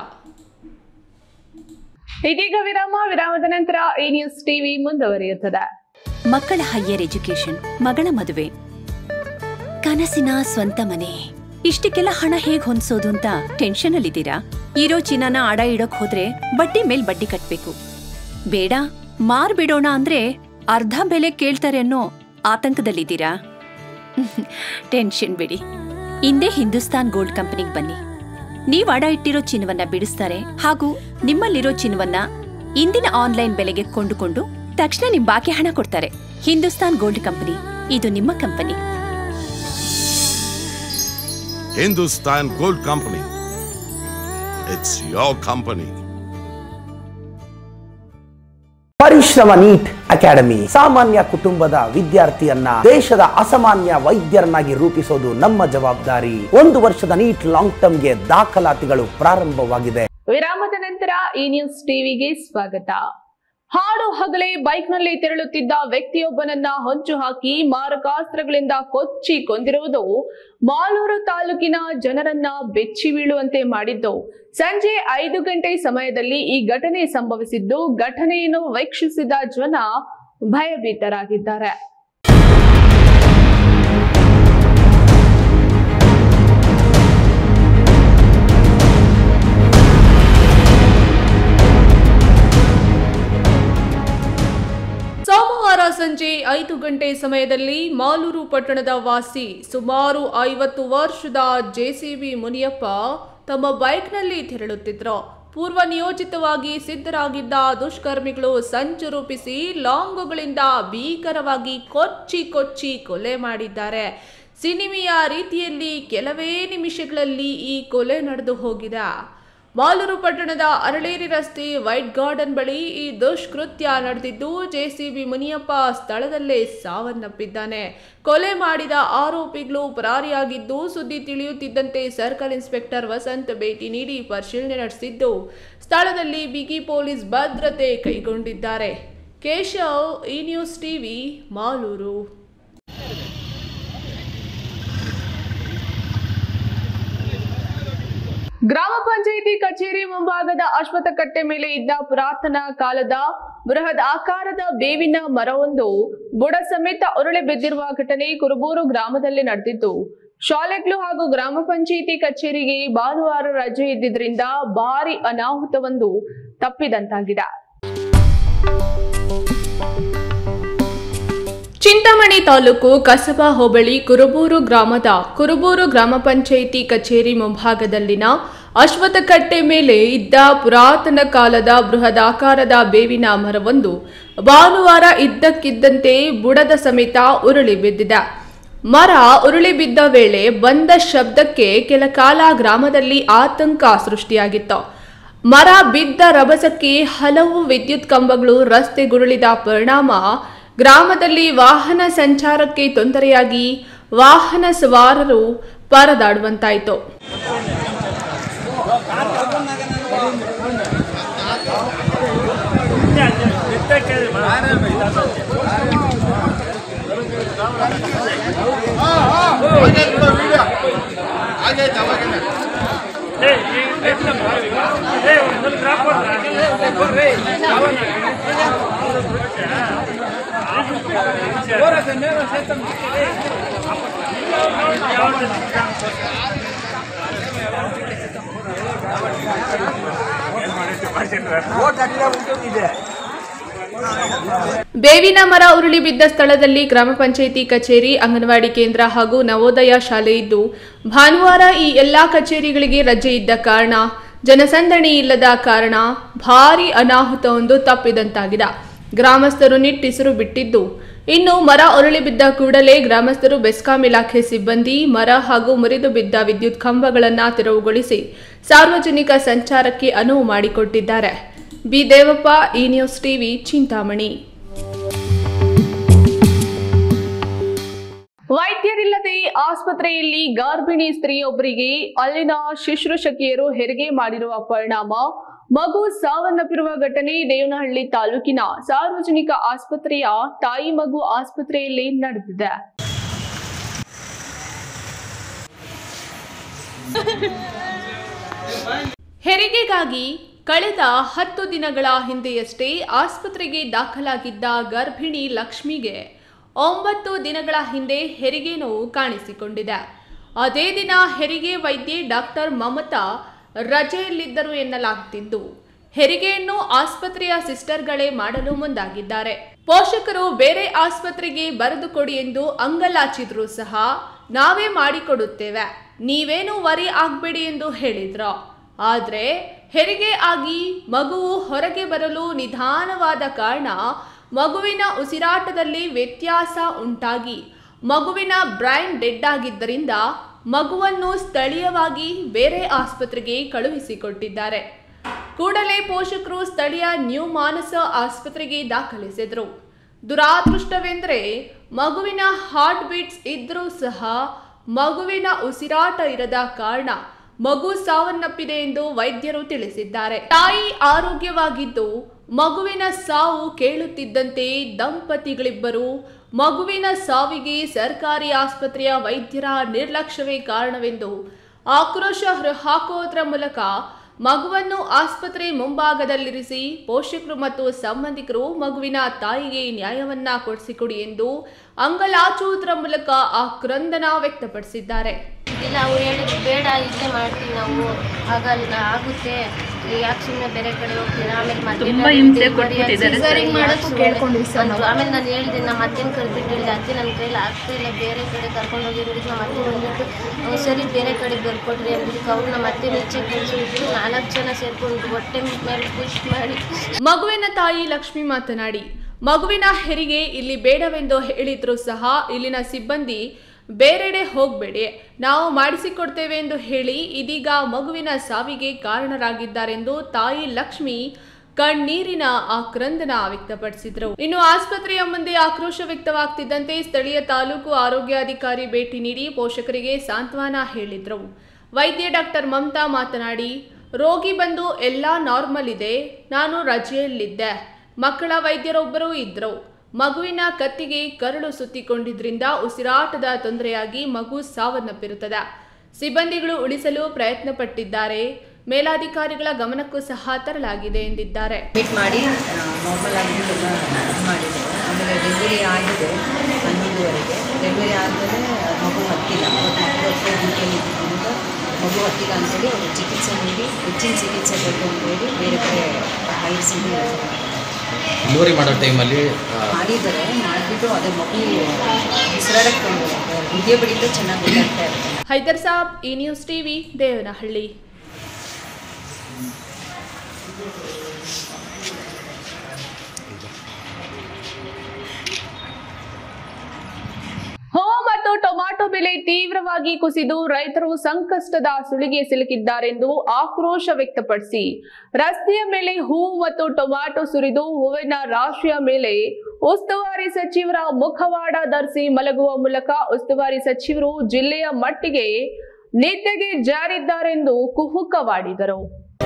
ಇದೀಗ ವಿರಾಮ ವಿರಾಮದ ನಂತರ ಈ ನ್ಯೂಸ್ ಟಿವಿ ಮುಂದುವರಿಯುತ್ತದೆ ಮಕ್ಕಳ ಹೈಯರ್ ಎಜುಕೇಶನ್ ಮಗಳ ಮದುವೆ ಕನಸಿನ ಸ್ವಂತ ಮನೆ ಇಷ್ಟಕ್ಕೆಲ್ಲ ಹಣ ಹೇಗ್ ಹೊಂದ್ಸೋದು ಅಂತ ಟೆನ್ಷನ್ ಅಲ್ಲಿದ್ದೀರಾ ಇರೋ ಚಿನ್ನನ ಅಡ ಇಡೋಕ್ ಹೋದ್ರೆ ಬಡ್ಡಿ ಮೇಲ್ ಬಡ್ಡಿ ಕಟ್ಬೇಕು ಬೇಡ ಮಾರ್ಬಿಡೋಣ ಅಂದ್ರೆ ಅರ್ಧ ಬೆಲೆ ಕೇಳ್ತಾರೆ ಅನ್ನೋ ಆತಂಕದಲ್ಲಿದ್ದೀರಾ ಟೆನ್ಷನ್ ಬಿಡಿ ಹಿಂದೆ ಹಿಂದೂಸ್ತಾನ್ ಗೋಲ್ಡ್ ಕಂಪನಿಗೆ ಬನ್ನಿ ನೀವ್ ಅಡ ಇಟ್ಟಿರೋ ಚಿನ್ನವನ್ನ ಬಿಡಿಸ್ತಾರೆ ಹಾಗೂ ನಿಮ್ಮಲ್ಲಿರೋ ಚಿನ್ನವನ್ನ ಇಂದಿನ ಆನ್ಲೈನ್ ಬೆಲೆಗೆ ಕೊಂಡುಕೊಂಡು ತಕ್ಷಣ ನಿಮ್ ಬಾಕಿ ಹಣ ಕೊಡ್ತಾರೆ ಹಿಂದೂಸ್ತಾನ್ ಗೋಲ್ಡ್ ಕಂಪನಿ ಇದು ನಿಮ್ಮ company Hindustan Gold Company. It's your company. Parishrama NEET academy ಸಾಮಾನ್ಯ ಕುಟುಂಬದ ವಿದ್ಯಾರ್ಥಿಯನ್ನ ದೇಶದ ಅಸಾಮಾನ್ಯ ವೈದ್ಯರನ್ನಾಗಿ ರೂಪಿಸೋದು ನಮ್ಮ ಜವಾಬ್ದಾರಿ ಒಂದು ವರ್ಷದ ನೀಟ್ ಲಾಂಗ್ ಟರ್ಮ್ಗೆ ದಾಖಲಾತಿಗಳು ಪ್ರಾರಂಭವಾಗಿದೆ ವಿರಾಮದ ನಂತರ ಈ ನ್ಯೂಸ್ ಟಿವಿಗೆ ಸ್ವಾಗತ ಹಾಡು ಹಗಲೇ ಬೈಕ್ನಲ್ಲಿ ತೆರಳುತ್ತಿದ್ದ ವ್ಯಕ್ತಿಯೊಬ್ಬನನ್ನ ಹೊಂಚು ಹಾಕಿ ಮಾರಕಾಸ್ತ್ರಗಳಿಂದ ಕೊಚ್ಚಿ ಕೊಂದಿರುವುದು ಮಾಲೂರು ತಾಲೂಕಿನ ಜನರನ್ನ ಬೆಚ್ಚಿ ಬೀಳುವಂತೆ ಮಾಡಿದ್ದು ಸಂಜೆ ಐದು ಗಂಟೆ ಸಮಯದಲ್ಲಿ ಈ ಘಟನೆ ಸಂಭವಿಸಿದ್ದು ಘಟನೆಯನ್ನು ವೀಕ್ಷಿಸಿದ ಜನ ಭಯಭೀತರಾಗಿದ್ದಾರೆ ಸೋಮವಾರ ಸಂಜೆ ಐದು ಗಂಟೆ ಸಮಯದಲ್ಲಿ ಮಾಲೂರು ಪಟ್ಟಣದ ವಾಸಿ ಸುಮಾರು ಐವತ್ತು ವರ್ಷದ ಜೆಸಿಬಿ ಮುನಿಯಪ್ಪ ತಮ್ಮ ಬೈಕ್ನಲ್ಲಿ ತೆರಳುತ್ತಿದ್ರು ಪೂರ್ವ ನಿಯೋಜಿತವಾಗಿ ಸಿದ್ಧರಾಗಿದ್ದ ದುಷ್ಕರ್ಮಿಗಳು ಸಂಚು ರೂಪಿಸಿ ಲಾಂಗುಗಳಿಂದ ಭೀಕರವಾಗಿ ಕೊಚ್ಚಿ ಕೊಚ್ಚಿ ಕೊಲೆ ಮಾಡಿದ್ದಾರೆ ಸಿನಿಮೆಯ ರೀತಿಯಲ್ಲಿ ಕೆಲವೇ ನಿಮಿಷಗಳಲ್ಲಿ ಈ ಕೊಲೆ ನಡೆದು ಹೋಗಿದೆ ಮಾಲೂರು ಪಟ್ಟಣದ ಅರಳೇರಿ ರಸ್ತೆ ವೈಟ್ ಗಾರ್ಡನ್ ಬಳಿ ಈ ದುಷ್ಕೃತ್ಯ ನಡೆದಿದ್ದು ಜೆಸಿಬಿ ಮುನಿಯಪ್ಪ ಸ್ಥಳದಲ್ಲೇ ಸಾವನ್ನಪ್ಪಿದ್ದಾನೆ ಕೊಲೆ ಮಾಡಿದ ಆರೋಪಿಗಳು ಪರಾರಿಯಾಗಿದ್ದು ಸುದ್ದಿ ತಿಳಿಯುತ್ತಿದ್ದಂತೆ ಸರ್ಕಲ್ ಇನ್ಸ್ಪೆಕ್ಟರ್ ವಸಂತ್ ಭೇಟಿ ನೀಡಿ ಪರಿಶೀಲನೆ ನಡೆಸಿದ್ದು ಸ್ಥಳದಲ್ಲಿ ಬಿಗಿ ಪೊಲೀಸ್ ಭದ್ರತೆ ಕೈಗೊಂಡಿದ್ದಾರೆ ಕೇಶವ್ ಈ ನ್ಯೂಸ್ ಟಿವಿ ಮಾಲೂರು ಗ್ರಾಮ ಪಂಚಾಯಿತಿ ಕಚೇರಿ ಮುಂಭಾಗದ ಅಶ್ವತ್ಥ ಕಟ್ಟೆ ಮೇಲೆ ಇದ್ದ ಪುರಾತನ ಕಾಲದ ಬೃಹತ್ ಆಕಾರದ ಬೇವಿನ ಮರವೊಂದು ಬುಡ ಸಮೇತ ಉರುಳೆ ಬಿದ್ದಿರುವ ಘಟನೆ ಕುರುಬೂರು ಗ್ರಾಮದಲ್ಲಿ ನಡೆದಿದ್ದು ಶಾಲೆಗಳು ಹಾಗೂ ಗ್ರಾಮ ಪಂಚಾಯಿತಿ ಕಚೇರಿಗೆ ಭಾನುವಾರ ರಜೆ ಇದ್ದಿದ್ರಿಂದ ಭಾರಿ ಅನಾಹುತವೊಂದು ತಪ್ಪಿದಂತಾಗಿದೆ ಚಿಂತಾಮಣಿ ತಾಲೂಕು ಕಸಬಾ ಹೋಬಳಿ ಕುರುಬೂರು ಗ್ರಾಮದ ಕುರುಬೂರು ಗ್ರಾಮ ಪಂಚಾಯಿತಿ ಕಚೇರಿ ಮುಂಭಾಗದಲ್ಲಿನ ಅಶ್ವತ್ಥಕಟ್ಟೆ ಮೇಲೆ ಇದ್ದ ಪುರಾತನ ಕಾಲದ ಬೃಹದಾಕಾರದ ಬೇವಿನ ಮರವೊಂದು ಭಾನುವಾರ ಇದ್ದಕ್ಕಿದ್ದಂತೆ ಬುಡದ ಸಮೇತ ಉರುಳಿ ಬಿದ್ದಿದೆ ಮರ ಉರುಳಿ ಬಿದ್ದ ವೇಳೆ ಬಂದ ಶಬ್ದಕ್ಕೆ ಕೆಲ ಕಾಲ ಗ್ರಾಮದಲ್ಲಿ ಆತಂಕ ಸೃಷ್ಟಿಯಾಗಿತ್ತು ಮರ ಬಿದ್ದ ರಭಸಕ್ಕೆ ಹಲವು ವಿದ್ಯುತ್ ಕಂಬಗಳು ರಸ್ತೆಗುರುಳಿದ ಪರಿಣಾಮ ಗ್ರಾಮದಲ್ಲಿ ವಾಹನ ಸಂಚಾರಕ್ಕೆ ತೊಂದರೆಯಾಗಿ ವಾಹನ ಸವಾರರು ಪರದಾಡುವಂತಾಯಿತು ಬೇವಿನ ಮರ ಉರುಳಿ ಬಿದ್ದ ಸ್ಥಳದಲ್ಲಿ ಗ್ರಾಮ ಪಂಚಾಯಿತಿ ಕಚೇರಿ ಅಂಗನವಾಡಿ ಕೇಂದ್ರ ಹಾಗೂ ನವೋದಯ ಶಾಲೆ ಇದ್ದು ಭಾನುವಾರ ಈ ಎಲ್ಲಾ ಕಚೇರಿಗಳಿಗೆ ರಜೆ ಇದ್ದ ಕಾರಣ ಜನಸಂದಣಿ ಇಲ್ಲದ ಕಾರಣ ಭಾರಿ ಅನಾಹುತವೊಂದು ತಪ್ಪಿದಂತಾಗಿದೆ ಗ್ರಾಮಸ್ಥರು ನಿಟ್ಟಿಸಿರು ಬಿಟ್ಟಿದ್ದು ಇನ್ನು ಮರ ಉರುಳಿ ಬಿದ್ದ ಕೂಡಲೇ ಗ್ರಾಮಸ್ಥರು ಬೆಸ್ಕಾಂ ಇಲಾಖೆ ಸಿಬ್ಬಂದಿ ಮರ ಹಾಗೂ ಮುರಿದು ಬಿದ್ದ ವಿದ್ಯುತ್ ಕಂಬಗಳನ್ನು ತೆರವುಗೊಳಿಸಿ ಸಾರ್ವಜನಿಕ ಸಂಚಾರಕ್ಕೆ ಅನುವು ಮಾಡಿಕೊಟ್ಟಿದ್ದಾರೆ ಬಿ ದೇವಪ್ಪ ಈ ನ್ಯೂಸ್ ಟಿವಿ ಚಿಂತಾಮಣಿ ವೈದ್ಯರಿಲ್ಲದೆ ಆಸ್ಪತ್ರೆಯಲ್ಲಿ ಗರ್ಭಿಣಿ ಸ್ತ್ರೀಯೊಬ್ಬರಿಗೆ ಅಲ್ಲಿನ ಶುಶ್ರೂಷಕಿಯರು ಹೆರಿಗೆ ಮಾಡಿರುವ ಪರಿಣಾಮ ಮಗು ಸಾವನ್ನಪ್ಪಿರುವ ಘಟನೆ ದೇವನಹಳ್ಳಿ ತಾಲೂಕಿನ ಸಾರ್ವಜನಿಕ ಆಸ್ಪತ್ರೆಯ ತಾಯಿ ಮಗು ಆಸ್ಪತ್ರೆಯಲ್ಲಿ ನಡೆದಿದೆ ಹೆರಿಗೆಗಾಗಿ ಕಳೆದ ಹತ್ತು ದಿನಗಳ ಹಿಂದೆಯಷ್ಟೇ ಆಸ್ಪತ್ರೆಗೆ ದಾಖಲಾಗಿದ್ದ ಗರ್ಭಿಣಿ ಲಕ್ಷ್ಮಿಗೆ ಒಂಬತ್ತು ದಿನಗಳ ಹಿಂದೆ ಹೆರಿಗೆ ನೋವು ಕಾಣಿಸಿಕೊಂಡಿದೆ ಅದೇ ದಿನ ಹೆರಿಗೆ ವೈದ್ಯೆ ಡಾಕ್ಟರ್ ಮಮತಾ ರಜೆಯಲ್ಲಿದ್ದರು ಎನ್ನಲಾಗುತ್ತಿದ್ದು ಹೆರಿಗೆಯನ್ನು ಆಸ್ಪತ್ರೆಯ ಸಿಸ್ಟರ್ಗಳೇ ಮಾಡಲು ಮುಂದಾಗಿದ್ದಾರೆ ಪೋಷಕರು ಬೇರೆ ಆಸ್ಪತ್ರೆಗೆ ಬರೆದುಕೊಡಿ ಎಂದು ಅಂಗಲಾಚಿದ್ರು ಸಹ ನಾವೇ ಮಾಡಿಕೊಡುತ್ತೇವೆ ನೀವೇನು ವರಿ ಆಗ್ಬೇಡಿ ಎಂದು ಹೇಳಿದ್ರು ಆದ್ರೆ ಹೆರಿಗೆ ಆಗಿ ಮಗುವು ಹೊರಗೆ ಬರಲು ನಿಧಾನವಾದ ಕಾರಣ ಮಗುವಿನ ಉಸಿರಾಟದಲ್ಲಿ ವ್ಯತ್ಯಾಸ ಉಂಟಾಗಿ ಮಗುವಿನ ಬ್ರೈನ್ ಡೆಡ್ ಆಗಿದ್ದರಿಂದ ಮಗುವನ್ನು ಸ್ಥಳೀಯವಾಗಿ ಬೇರೆ ಆಸ್ಪತ್ರೆಗೆ ಕಳುಹಿಸಿಕೊಟ್ಟಿದ್ದಾರೆ ಕೂಡಲೇ ಪೋಷಕರು ಸ್ಥಳೀಯ ನ್ಯೂ ಮಾನಸ ಆಸ್ಪತ್ರೆಗೆ ದಾಖಲಿಸಿದರು ದುರಾದೃಷ್ಟವೆಂದರೆ ಮಗುವಿನ ಹಾರ್ಟ್ ಬೀಟ್ಸ್ ಇದ್ರೂ ಸಹ ಮಗುವಿನ ಉಸಿರಾಟ ಇರದ ಕಾರಣ ಮಗು ಸಾವನ್ನಪ್ಪಿದೆ ಎಂದು ವೈದ್ಯರು ತಿಳಿಸಿದ್ದಾರೆ ತಾಯಿ ಆರೋಗ್ಯವಾಗಿದ್ದು ಮಗುವಿನ ಸಾವು ಕೇಳುತ್ತಿದ್ದಂತೆ ದಂಪತಿಗಳಿಬ್ಬರು ಮಗುವಿನ ಸಾವಿಗೆ ಸರ್ಕಾರಿ ಆಸ್ಪತ್ರೆಯ ವೈದ್ಯರ ನಿರ್ಲಕ್ಷ್ಯವೇ ಕಾರಣವೆಂದು ಆಕ್ರೋಶ ಹೊರಹಾಕುವುದರ ಮೂಲಕ ಮಗುವನ್ನು ಆಸ್ಪತ್ರೆ ಮುಂಭಾಗದಲ್ಲಿರಿಸಿ ಪೋಷಕರು ಮತ್ತು ಸಂಬಂಧಿಕರು ಮಗುವಿನ ತಾಯಿಗೆ ನ್ಯಾಯವನ್ನ ಕೊಡಿಸಿಕೊಡಿ ಎಂದು ಅಂಗಲಾಚುವುದರ ಮೂಲಕ ಆಕ್ರಂದನ ವ್ಯಕ್ತಪಡಿಸಿದ್ದಾರೆ ಇಲ್ಲ ಅವ್ರು ಹೇಳಿದ್ರು ಬೇಡ ಇಲ್ಲೇ ಮಾಡ್ತೀವಿ ನಾವು ಆಗಲ್ಲ ಆಗುತ್ತೆ ಯಾಕೆ ಸುಮ್ಮನೆ ಬೇರೆ ಕಡೆ ಹೋಗ್ತೀರಾ ಆಮೇಲೆ ಮತ್ತೆ ತುಂಬಾ ಹಿಂಸೆ ಕೊಟ್ಬಿಟ್ಟಿದ್ದಾರೆ ಸರ್. cesarean ಮಾಡಕ್ಕೂ ಯಾಕೆ ಕೇಳ್ಕೊಂಡ್ವಿ ಸರ್ ಅಂದ್ರು. ನಾವು? ಆಮೇಲೆ ನಾನು ಹೇಳಿದೆ ನಮ್ಮ ಅತ್ತೆನ ಕರೆದ್ಬಿಟ್ಟು ಹೇಳಿದೆ ಅತ್ತೆ ನನ್ನ ಕೈಲಿ ಆಗ್ತಾ ಇಲ್ಲ ಬೇರೆ ಕಡೆ ಕರ್ಕೊಂಡು ಹೋಗಿ ಅಂದ್ಬಿಟ್ಟು ನಮ್ಮ ಅತ್ತೆ ಬಂದ್ಬಿಟ್ಟು "ಹ್ಞೂ, ಸರಿ ಬೇರೆ ಕಡೆ ಬರ್ಕೊಡ್ರಿ ಅಂದ್ಬಿಟ್ಟು ಅವ್ರು ನಮ್ಮ ಅತ್ತೆ ಈಚೆ ಕಳಿಸ್ಬಿಟ್ಟು ನಾಲ್ಕು ಜನ ಸೇರ್ಕೊಂಡು ಹೊಟ್ಟೆ ಮೇಲೆ ಪುಷ್ ಮಾಡಿ ಮಗುವಿನ ತಾಯಿ ಲಕ್ಷ್ಮಿ ಮಾತನಾಡಿ ಮಗುವಿನ ಹೆರಿಗೆ ಇಲ್ಲಿ ಬೇಡವೆಂದು ಹೇಳಿದ್ರು ಸಹ ಇಲ್ಲಿನ ಸಿಬ್ಬಂದಿ ಬೇರೆಡೆ ಹೋಗಬೇಡಿ ನಾವು ಮಾಡಿಸಿಕೊಡ್ತೇವೆ ಎಂದು ಹೇಳಿ ಇದೀಗ ಮಗುವಿನ ಸಾವಿಗೆ ಕಾರಣರಾಗಿದ್ದಾರೆಂದು ತಾಯಿ ಲಕ್ಷ್ಮಿ ಕಣ್ಣೀರಿನ ಆಕ್ರಂದನ ವ್ಯಕ್ತಪಡಿಸಿದರು ಇನ್ನು ಆಸ್ಪತ್ರೆಯ ಮುಂದೆ ಆಕ್ರೋಶ ವ್ಯಕ್ತವಾಗ್ತಿದ್ದಂತೆ ಸ್ಥಳೀಯ ತಾಲೂಕು ಆರೋಗ್ಯಾಧಿಕಾರಿ ಭೇಟಿ ನೀಡಿ ಪೋಷಕರಿಗೆ ಸಾಂತ್ವನ ಹೇಳಿದ್ರು ವೈದ್ಯ ಡಾಕ್ಟರ್ ಮಮತಾ ಮಾತನಾಡಿ ರೋಗಿ ಬಂದು ಎಲ್ಲ ನಾರ್ಮಲ್ ಇದೆ ನಾನು ರಜೆಯಲ್ಲಿದ್ದೆ ಮಕ್ಕಳ ವೈದ್ಯರೊಬ್ಬರು ಇದ್ರು ಮಗುವಿನ ಕತ್ತಿಗೆ ಕರಳು ಸುತ್ತಿಕೊಂಡಿದ್ರಿಂದ ಉಸಿರಾಟದ ತೊಂದರೆಯಾಗಿ ಮಗು ಸಾವನ್ನಪ್ಪಿರುತ್ತದೆ ಸಿಬ್ಬಂದಿಗಳು ಉಳಿಸಲು ಪ್ರಯತ್ನ ಪಟ್ಟಿದ್ದಾರೆ ಮೇಲಾಧಿಕಾರಿಗಳ ಗಮನಕ್ಕೂ ಸಹ ತರಲಾಗಿದೆ ಎಂದಿದ್ದಾರೆ ಮೀಟ್ ಮಾಡಿ ನಾರ್ಮಲ್ ಆಗಿ ಇದು ಮಾಡಿದ್ರು ಆಮೇಲೆ ಡೆಲಿವರಿ ಆಗಿದೆ ಹನ್ನೊಂದುವರೆಗೆ ಡೆಲಿವರಿ ಆದಮೇಲೆ ಮಗು ಹತ್ತಿಲ್ಲ ಹತ್ತು ವರ್ಷ ಡ್ಯೂಟಿಯಲ್ಲಿ ಇದ್ದಿದ್ದರಿಂದ ಮಗು ಹತ್ತಿಲ್ಲ ಅಂತೇಳಿ ಅವರು ಚಿಕಿತ್ಸೆ ನೀಡಿ ಹೆಚ್ಚಿನ ಚಿಕಿತ್ಸೆ ಬೇಕು ಅಂತೇಳಿ ಬೇರೆ ಕಡೆ ಹಾಯಿಸಿದ್ದು ಡೆಲಿವರಿ ಮಾಡೋ ಟೈಮಲ್ಲಿ ಮಾಡಿದ್ದಾರೆ ಮಾಡಿಬಿಟ್ಟು ಅದೇ ಮಗು ಉಸಿರಾಡಕ್ಕೆ ಹೃದಯ ಬಡಿತ ಚೆನ್ನಾಗಿ ಗೊತ್ತಾಗ್ತಾ ಇರುತ್ತೆ ಹೈದರ್ ಸಾಬ್ ಈ ನ್ಯೂಸ್ ಟಿವಿ ದೇವನಹಳ್ಳಿ ಹೂ ಮತ್ತು ಟೊಮಾಟೊ ಬೆಲೆ ತೀವ್ರವಾಗಿ ಕುಸಿದು ರೈತರು ಸಂಕಷ್ಟದ ಸುಳಿಗೆ ಸಿಲುಕಿದ್ದಾರೆಂದು ಆಕ್ರೋಶ ವ್ಯಕ್ತಪಡಿಸಿ ರಸ್ತೆಯ ಮೇಲೆ ಹೂ ಮತ್ತು ಟೊಮಾಟೊ ಸುರಿದು ಹೂವಿನ ರಾಶಿಯ ಮೇಲೆ ಉಸ್ತುವಾರಿ ಸಚಿವರ ಮುಖವಾಡ ಧರಿಸಿ ಮಲಗುವ ಮೂಲಕ ಉಸ್ತುವಾರಿ ಸಚಿವರು ಜಿಲ್ಲೆಯ ಮಟ್ಟಿಗೆ ನಿದ್ದೆಗೆ ಜಾರಿದ್ದಾರೆಂದು ಕುಹುಕವಾಡಿದರು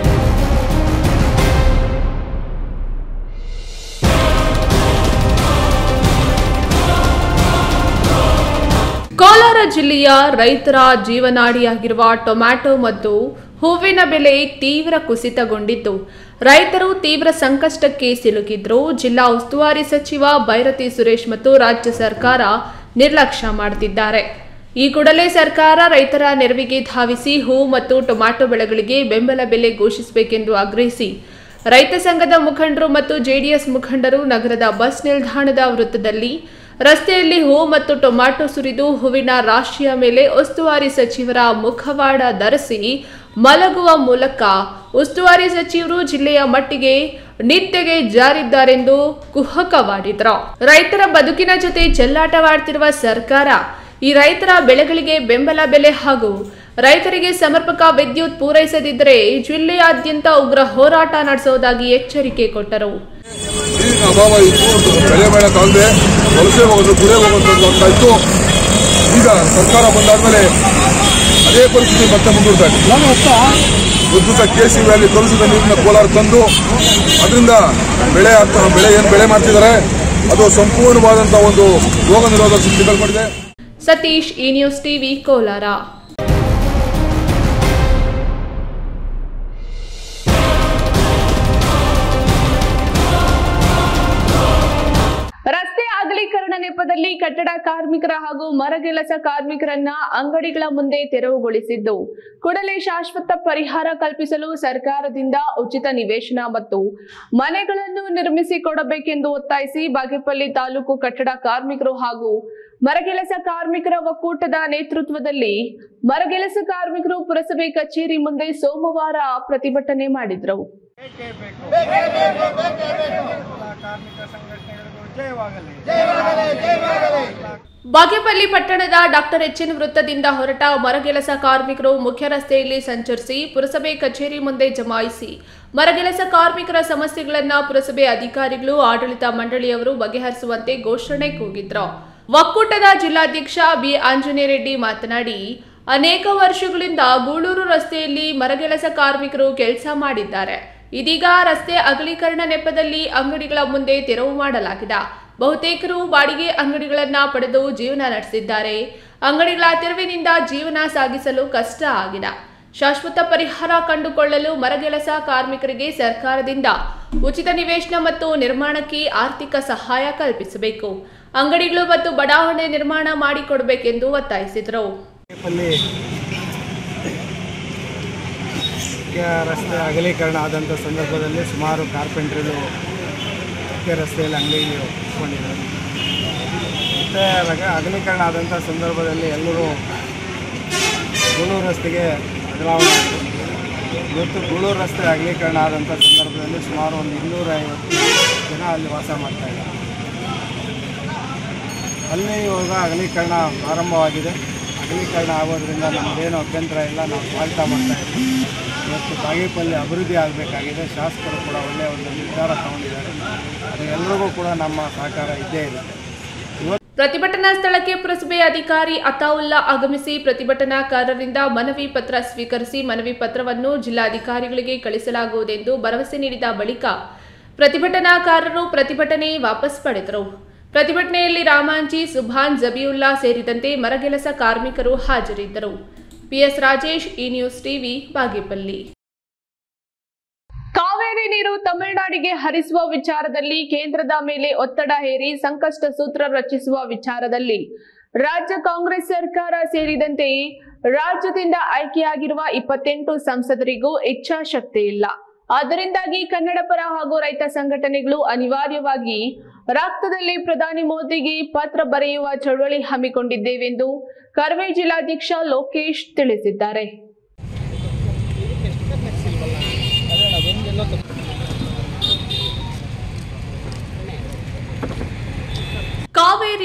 ಕೋಲಾರ ಜಿಲ್ಲೆಯ ರೈತರ ಜೀವನಾಡಿಯಾಗಿರುವ ಟೊಮ್ಯಾಟೊ ಮತ್ತು ಹೂವಿನ ಬೆಲೆ ತೀವ್ರ ಕುಸಿತಗೊಂಡಿದ್ದು ರೈತರು ತೀವ್ರ ಸಂಕಷ್ಟಕ್ಕೆ ಸಿಲುಕಿದ್ರು ಜಿಲ್ಲಾ ಉಸ್ತುವಾರಿ ಸಚಿವ ಭೈರತಿ ಸುರೇಶ್ ಮತ್ತು ರಾಜ್ಯ ಸರ್ಕಾರ ನಿರ್ಲಕ್ಷ್ಯ ಮಾಡುತ್ತಿದ್ದಾರೆ ಈ ಕೂಡಲೇ ಸರ್ಕಾರ ರೈತರ ನೆರವಿಗೆ ಧಾವಿಸಿ ಹೂ ಮತ್ತು ಟೊಮ್ಯಾಟೊ ಬೆಳೆಗಳಿಗೆ ಬೆಂಬಲ ಬೆಲೆ ಘೋಷಿಸಬೇಕೆಂದು ಆಗ್ರಹಿಸಿ ರೈತ ಸಂಘದ ಮುಖಂಡರು ಮತ್ತು ಜೆಡಿಎಸ್ ಮುಖಂಡರು ನಗರದ ಬಸ್ ನಿಲ್ದಾಣದ ವೃತ್ತದಲ್ಲಿ ರಸ್ತೆಯಲ್ಲಿ ಹೂ ಮತ್ತು ಟೊಮ್ಯಾಟೊ ಸುರಿದು ಹೂವಿನ ರಾಶಿಯ ಮೇಲೆ ಉಸ್ತುವಾರಿ ಸಚಿವರ ಮುಖವಾಡ ಧರಿಸಿ ಮಲಗುವ ಮೂಲಕ ಉಸ್ತುವಾರಿ ಸಚಿವರು ಜಿಲ್ಲೆಯ ಮಟ್ಟಿಗೆ ನಿದ್ದೆಗೆ ಜಾರಿದ್ದಾರೆಂದು ಕುಹಕವಾಡಿದ್ರು ರೈತರ ಬದುಕಿನ ಜೊತೆ ಚೆಲ್ಲಾಟವಾಡ್ತಿರುವ ಸರ್ಕಾರ ಈ ರೈತರ ಬೆಳೆಗಳಿಗೆ ಬೆಂಬಲ ಬೆಲೆ ಹಾಗೂ ರೈತರಿಗೆ ಸಮರ್ಪಕ ವಿದ್ಯುತ್ ಪೂರೈಸದಿದ್ದರೆ ಜಿಲ್ಲೆಯಾದ್ಯಂತ ಉಗ್ರ ಹೋರಾಟ ನಡೆಸುವುದಾಗಿ ಎಚ್ಚರಿಕೆ ಕೊಟ್ಟರು ನೀರಿನ ಅಭಾವ ಇತ್ತು ಬೆಳೆ ಬೆಳೆಕಾಗದೆ ವಲಸೆ ಹೋಗೋದು ಗುಳೆ ಹೋಗೋದು ಆಗ್ತಾ ಇತ್ತು ಈಗ ಸರ್ಕಾರ ಬಂದಾದ್ಮೇಲೆ ಅದೇ ಪರಿಸ್ಥಿತಿ ಮತ್ತೆ ಮುಂದುವರ್ತಾ ಇದೆ ಉದ್ದುತ ಕೆ ಸಿ ವ್ಯಾಲಿ ಕಲುಷಿತ ನೀರಿನ ಕೋಲಾರ ತಂದು ಅದರಿಂದ ಬೆಳೆ ಆಗ್ತಾ ಬೆಳೆ ಏನು ಬೆಳೆ ಮಾಡ್ತಿದ್ದಾರೆ ಅದು ಸಂಪೂರ್ಣವಾದಂತಹ ಒಂದು ರೋಗ ನಿರೋಧಕ ಶಕ್ತಿ ಮಾಡಿದೆ ಸತೀಶ್ ಈ ನ್ಯೂಸ್ ಟಿವಿ ಕೋಲಾರ ರಸ್ತೆ ಅಗಲೀಕರಣ ನೆಪದಲ್ಲಿ ಕಟ್ಟಡ ಕಾರ್ಮಿಕರ ಹಾಗೂ ಮರಗೆಲಸ ಕಾರ್ಮಿಕರನ್ನ ಅಂಗಡಿಗಳ ಮುಂದೆ ತೆರವುಗೊಳಿಸಿದ್ದು ಕೂಡಲೇ ಶಾಶ್ವತ ಪರಿಹಾರ ಕಲ್ಪಿಸಲು ಸರ್ಕಾರದಿಂದ ಉಚಿತ ನಿವೇಶನ ಮತ್ತು ಮನೆಗಳನ್ನು ನಿರ್ಮಿಸಿ ಕೊಡಬೇಕೆಂದು ಒತ್ತಾಯಿಸಿ ಬಾಗೇಪಲ್ಲಿ ತಾಲೂಕು ಕಟ್ಟಡ ಕಾರ್ಮಿಕರು ಹಾಗೂ ಮರಗೆಲಸ ಕಾರ್ಮಿಕರ ಒಕ್ಕೂಟದ ನೇತೃತ್ವದಲ್ಲಿ ಮರಗೆಲಸ ಕಾರ್ಮಿಕರು ಪುರಸಭೆ ಕಚೇರಿ ಮುಂದೆ ಸೋಮವಾರ ಪ್ರತಿಭಟನೆ ಮಾಡಿದ್ರು ಬಾಗೇಪಲ್ಲಿ ಪಟ್ಟಣದ ಡಾಕ್ಟರ್ ಎಚ್ ಎನ್ ವೃತ್ತದಿಂದ ಹೊರಟ ಮರಗೆಲಸ ಕಾರ್ಮಿಕರು ಮುಖ್ಯ ರಸ್ತೆಯಲ್ಲಿ ಸಂಚರಿಸಿ ಪುರಸಭೆ ಕಚೇರಿ ಮುಂದೆ ಜಮಾಯಿಸಿ ಮರಗೆಲಸ ಕಾರ್ಮಿಕರ ಸಮಸ್ಯೆಗಳನ್ನ ಪುರಸಭೆ ಅಧಿಕಾರಿಗಳು ಆಡಳಿತ ಮಂಡಳಿಯವರು ಬಗೆಹರಿಸುವಂತೆ ಘೋಷಣೆ ಕೂಗಿದ್ರು ಒಕ್ಕೂಟದ ಜಿಲ್ಲಾಧ್ಯಕ್ಷ ಬಿ ಆಂಜನೇಯ ರೆಡ್ಡಿ ಮಾತನಾಡಿ ಅನೇಕ ವರ್ಷಗಳಿಂದ ಗೂಳೂರು ರಸ್ತೆಯಲ್ಲಿ ಮರಗೆಲಸ ಕಾರ್ಮಿಕರು ಕೆಲಸ ಮಾಡಿದ್ದಾರೆ ಇದೀಗ ರಸ್ತೆ ಅಗಲೀಕರಣ ನೆಪದಲ್ಲಿ ಅಂಗಡಿಗಳ ಮುಂದೆ ತೆರವು ಮಾಡಲಾಗಿದೆ ಬಹುತೇಕರು ಬಾಡಿಗೆ ಅಂಗಡಿಗಳನ್ನ ಪಡೆದು ಜೀವನ ನಡೆಸಿದ್ದಾರೆ ಅಂಗಡಿಗಳ ತೆರವಿನಿಂದ ಜೀವನ ಸಾಗಿಸಲು ಕಷ್ಟ ಆಗಿದೆ ಶಾಶ್ವತ ಪರಿಹಾರ ಕಂಡುಕೊಳ್ಳಲು ಮರಗೆಲಸ ಕಾರ್ಮಿಕರಿಗೆ ಸರ್ಕಾರದಿಂದ ಉಚಿತ ನಿವೇಶನ ಮತ್ತು ನಿರ್ಮಾಣಕ್ಕೆ ಆರ್ಥಿಕ ಸಹಾಯ ಕಲ್ಪಿಸಬೇಕು ಅಂಗಡಿಗಳು ಮತ್ತು ಬಡಾವಣೆ ನಿರ್ಮಾಣ ಮಾಡಿಕೊಡಬೇಕೆಂದು ಒತ್ತಾಯಿಸಿದರು ಅಲ್ಲಿ ರಸ್ತೆ ಅಗಲೀಕರಣ ಆದಂಥ ಸಂದರ್ಭದಲ್ಲಿ ಸುಮಾರು ಕಾರ್ಪೆಂಟ್ರುಗಳು ಮುಖ್ಯ ರಸ್ತೆಯಲ್ಲಿ ಅಂಗಡಿ ಇಟ್ಕೊಂಡಿದ್ದಾರೆ ಮತ್ತು ರಗ ಅಗಲೀಕರಣ ಆದಂಥ ಸಂದರ್ಭದಲ್ಲಿ ಎಲ್ಲರೂ ಗೂಳೂರು ರಸ್ತೆಗೆ ಬದಲಾವಣೆ ಆಯಿತು ಇವತ್ತು ಗೂಳೂರು ರಸ್ತೆ ಅಗಲೀಕರಣ ಆದಂಥ ಸಂದರ್ಭದಲ್ಲಿ ಸುಮಾರು ಒಂದು ಇನ್ನೂರ ಐವತ್ತು ಜನ ಅಲ್ಲಿ ವಾಸ ಮಾಡ್ತಾಯಿದ್ದಾರೆ ಅಲ್ಲಿ ಇವಾಗ ಅಗಲೀಕರಣ ಪ್ರಾರಂಭವಾಗಿದೆ ಅಗಲೀಕರಣ ಆಗೋದ್ರಿಂದ ನಮಗೇನು ಅಭ್ಯಂತರ ಇಲ್ಲ ನಾವು ಸ್ವಾಗತ ಮಾಡ್ತಾ ಇದ್ದೀವಿ ಇವತ್ತು ಬಾಗೇಪಲ್ಲಿ ಅಭಿವೃದ್ಧಿ ಆಗಬೇಕಾಗಿದೆ ಶಾಸಕರು ಕೂಡ ಒಳ್ಳೆಯ ಒಂದು ನಿರ್ಧಾರ ತಗೊಂಡಿದ್ದಾರೆ ಅದು ಎಲ್ರಿಗೂ ಕೂಡ ನಮ್ಮ ಸಹಕಾರ ಇದ್ದೇ ಇರುತ್ತೆ ಪ್ರತಿಭಟನಾ ಸ್ಥಳಕ್ಕೆ ಪುರಸಭೆ ಅಧಿಕಾರಿ ಅತಾವುಲ್ಲಾ ಆಗಮಿಸಿ ಪ್ರತಿಭಟನಾಕಾರರಿಂದ ಮನವಿ ಪತ್ರ ಸ್ವೀಕರಿಸಿ ಮನವಿ ಪತ್ರವನ್ನು ಜಿಲ್ಲಾಧಿಕಾರಿಗಳಿಗೆ ಕಳಿಸಲಾಗುವುದೆಂದು ಭರವಸೆ ನೀಡಿದ ಬಳಿಕ ಪ್ರತಿಭಟನಾಕಾರರು ಪ್ರತಿಭಟನೆ ವಾಪಸ್ ಪಡೆದರು ಪ್ರತಿಭಟನೆಯಲ್ಲಿ ರಾಮಾಂಜಿ ಸುಭಾನ್ ಜಬಿಯುಲ್ಲಾ ಸೇರಿದಂತೆ ಮರಗೆಲಸ ಕಾರ್ಮಿಕರು ಹಾಜರಿದ್ದರು ಪಿಎಸ್ ರಾಜೇಶ್ ಈ ನ್ಯೂಸ್ ಟಿವಿ ಬಾಗೇಪಲ್ಲಿ ಕಾವೇರಿ ನೀರು ತಮಿಳುನಾಡಿಗೆ ಹರಿಸುವ ವಿಚಾರದಲ್ಲಿ ಕೇಂದ್ರದ ಮೇಲೆ ಒತ್ತಡ ಹೇರಿ ಸಂಕಷ್ಟ ಸೂತ್ರ ರಚಿಸುವ ವಿಚಾರದಲ್ಲಿ ರಾಜ್ಯ ಕಾಂಗ್ರೆಸ್ ಸರ್ಕಾರ ಸೇರಿದಂತೆ ರಾಜ್ಯದಿಂದ ಆಯ್ಕೆಯಾಗಿರುವ ಇಪ್ಪತ್ತೆಂಟು ಸಂಸದರಿಗೂ ಇಚ್ಛಾಶಕ್ತಿ ಇಲ್ಲ ಆದ್ದರಿಂದಾಗಿ ಕನ್ನಡ ಪರ ಹಾಗೂ ರೈತ ಸಂಘಟನೆಗಳು ಅನಿವಾರ್ಯವಾಗಿ ರಕ್ತದಲ್ಲಿ ಪ್ರಧಾನಿ ಮೋದಿಗೆ ಪತ್ರ ಬರೆಯುವ ಚಳವಳಿ ಹಮ್ಮಿಕೊಂಡಿದ್ದೇವೆಂದು ಕರ್ವೆ ಜಿಲ್ಲಾಧ್ಯಕ್ಷ ಲೋಕೇಶ್ ತಿಳಿಸಿದ್ದಾರೆ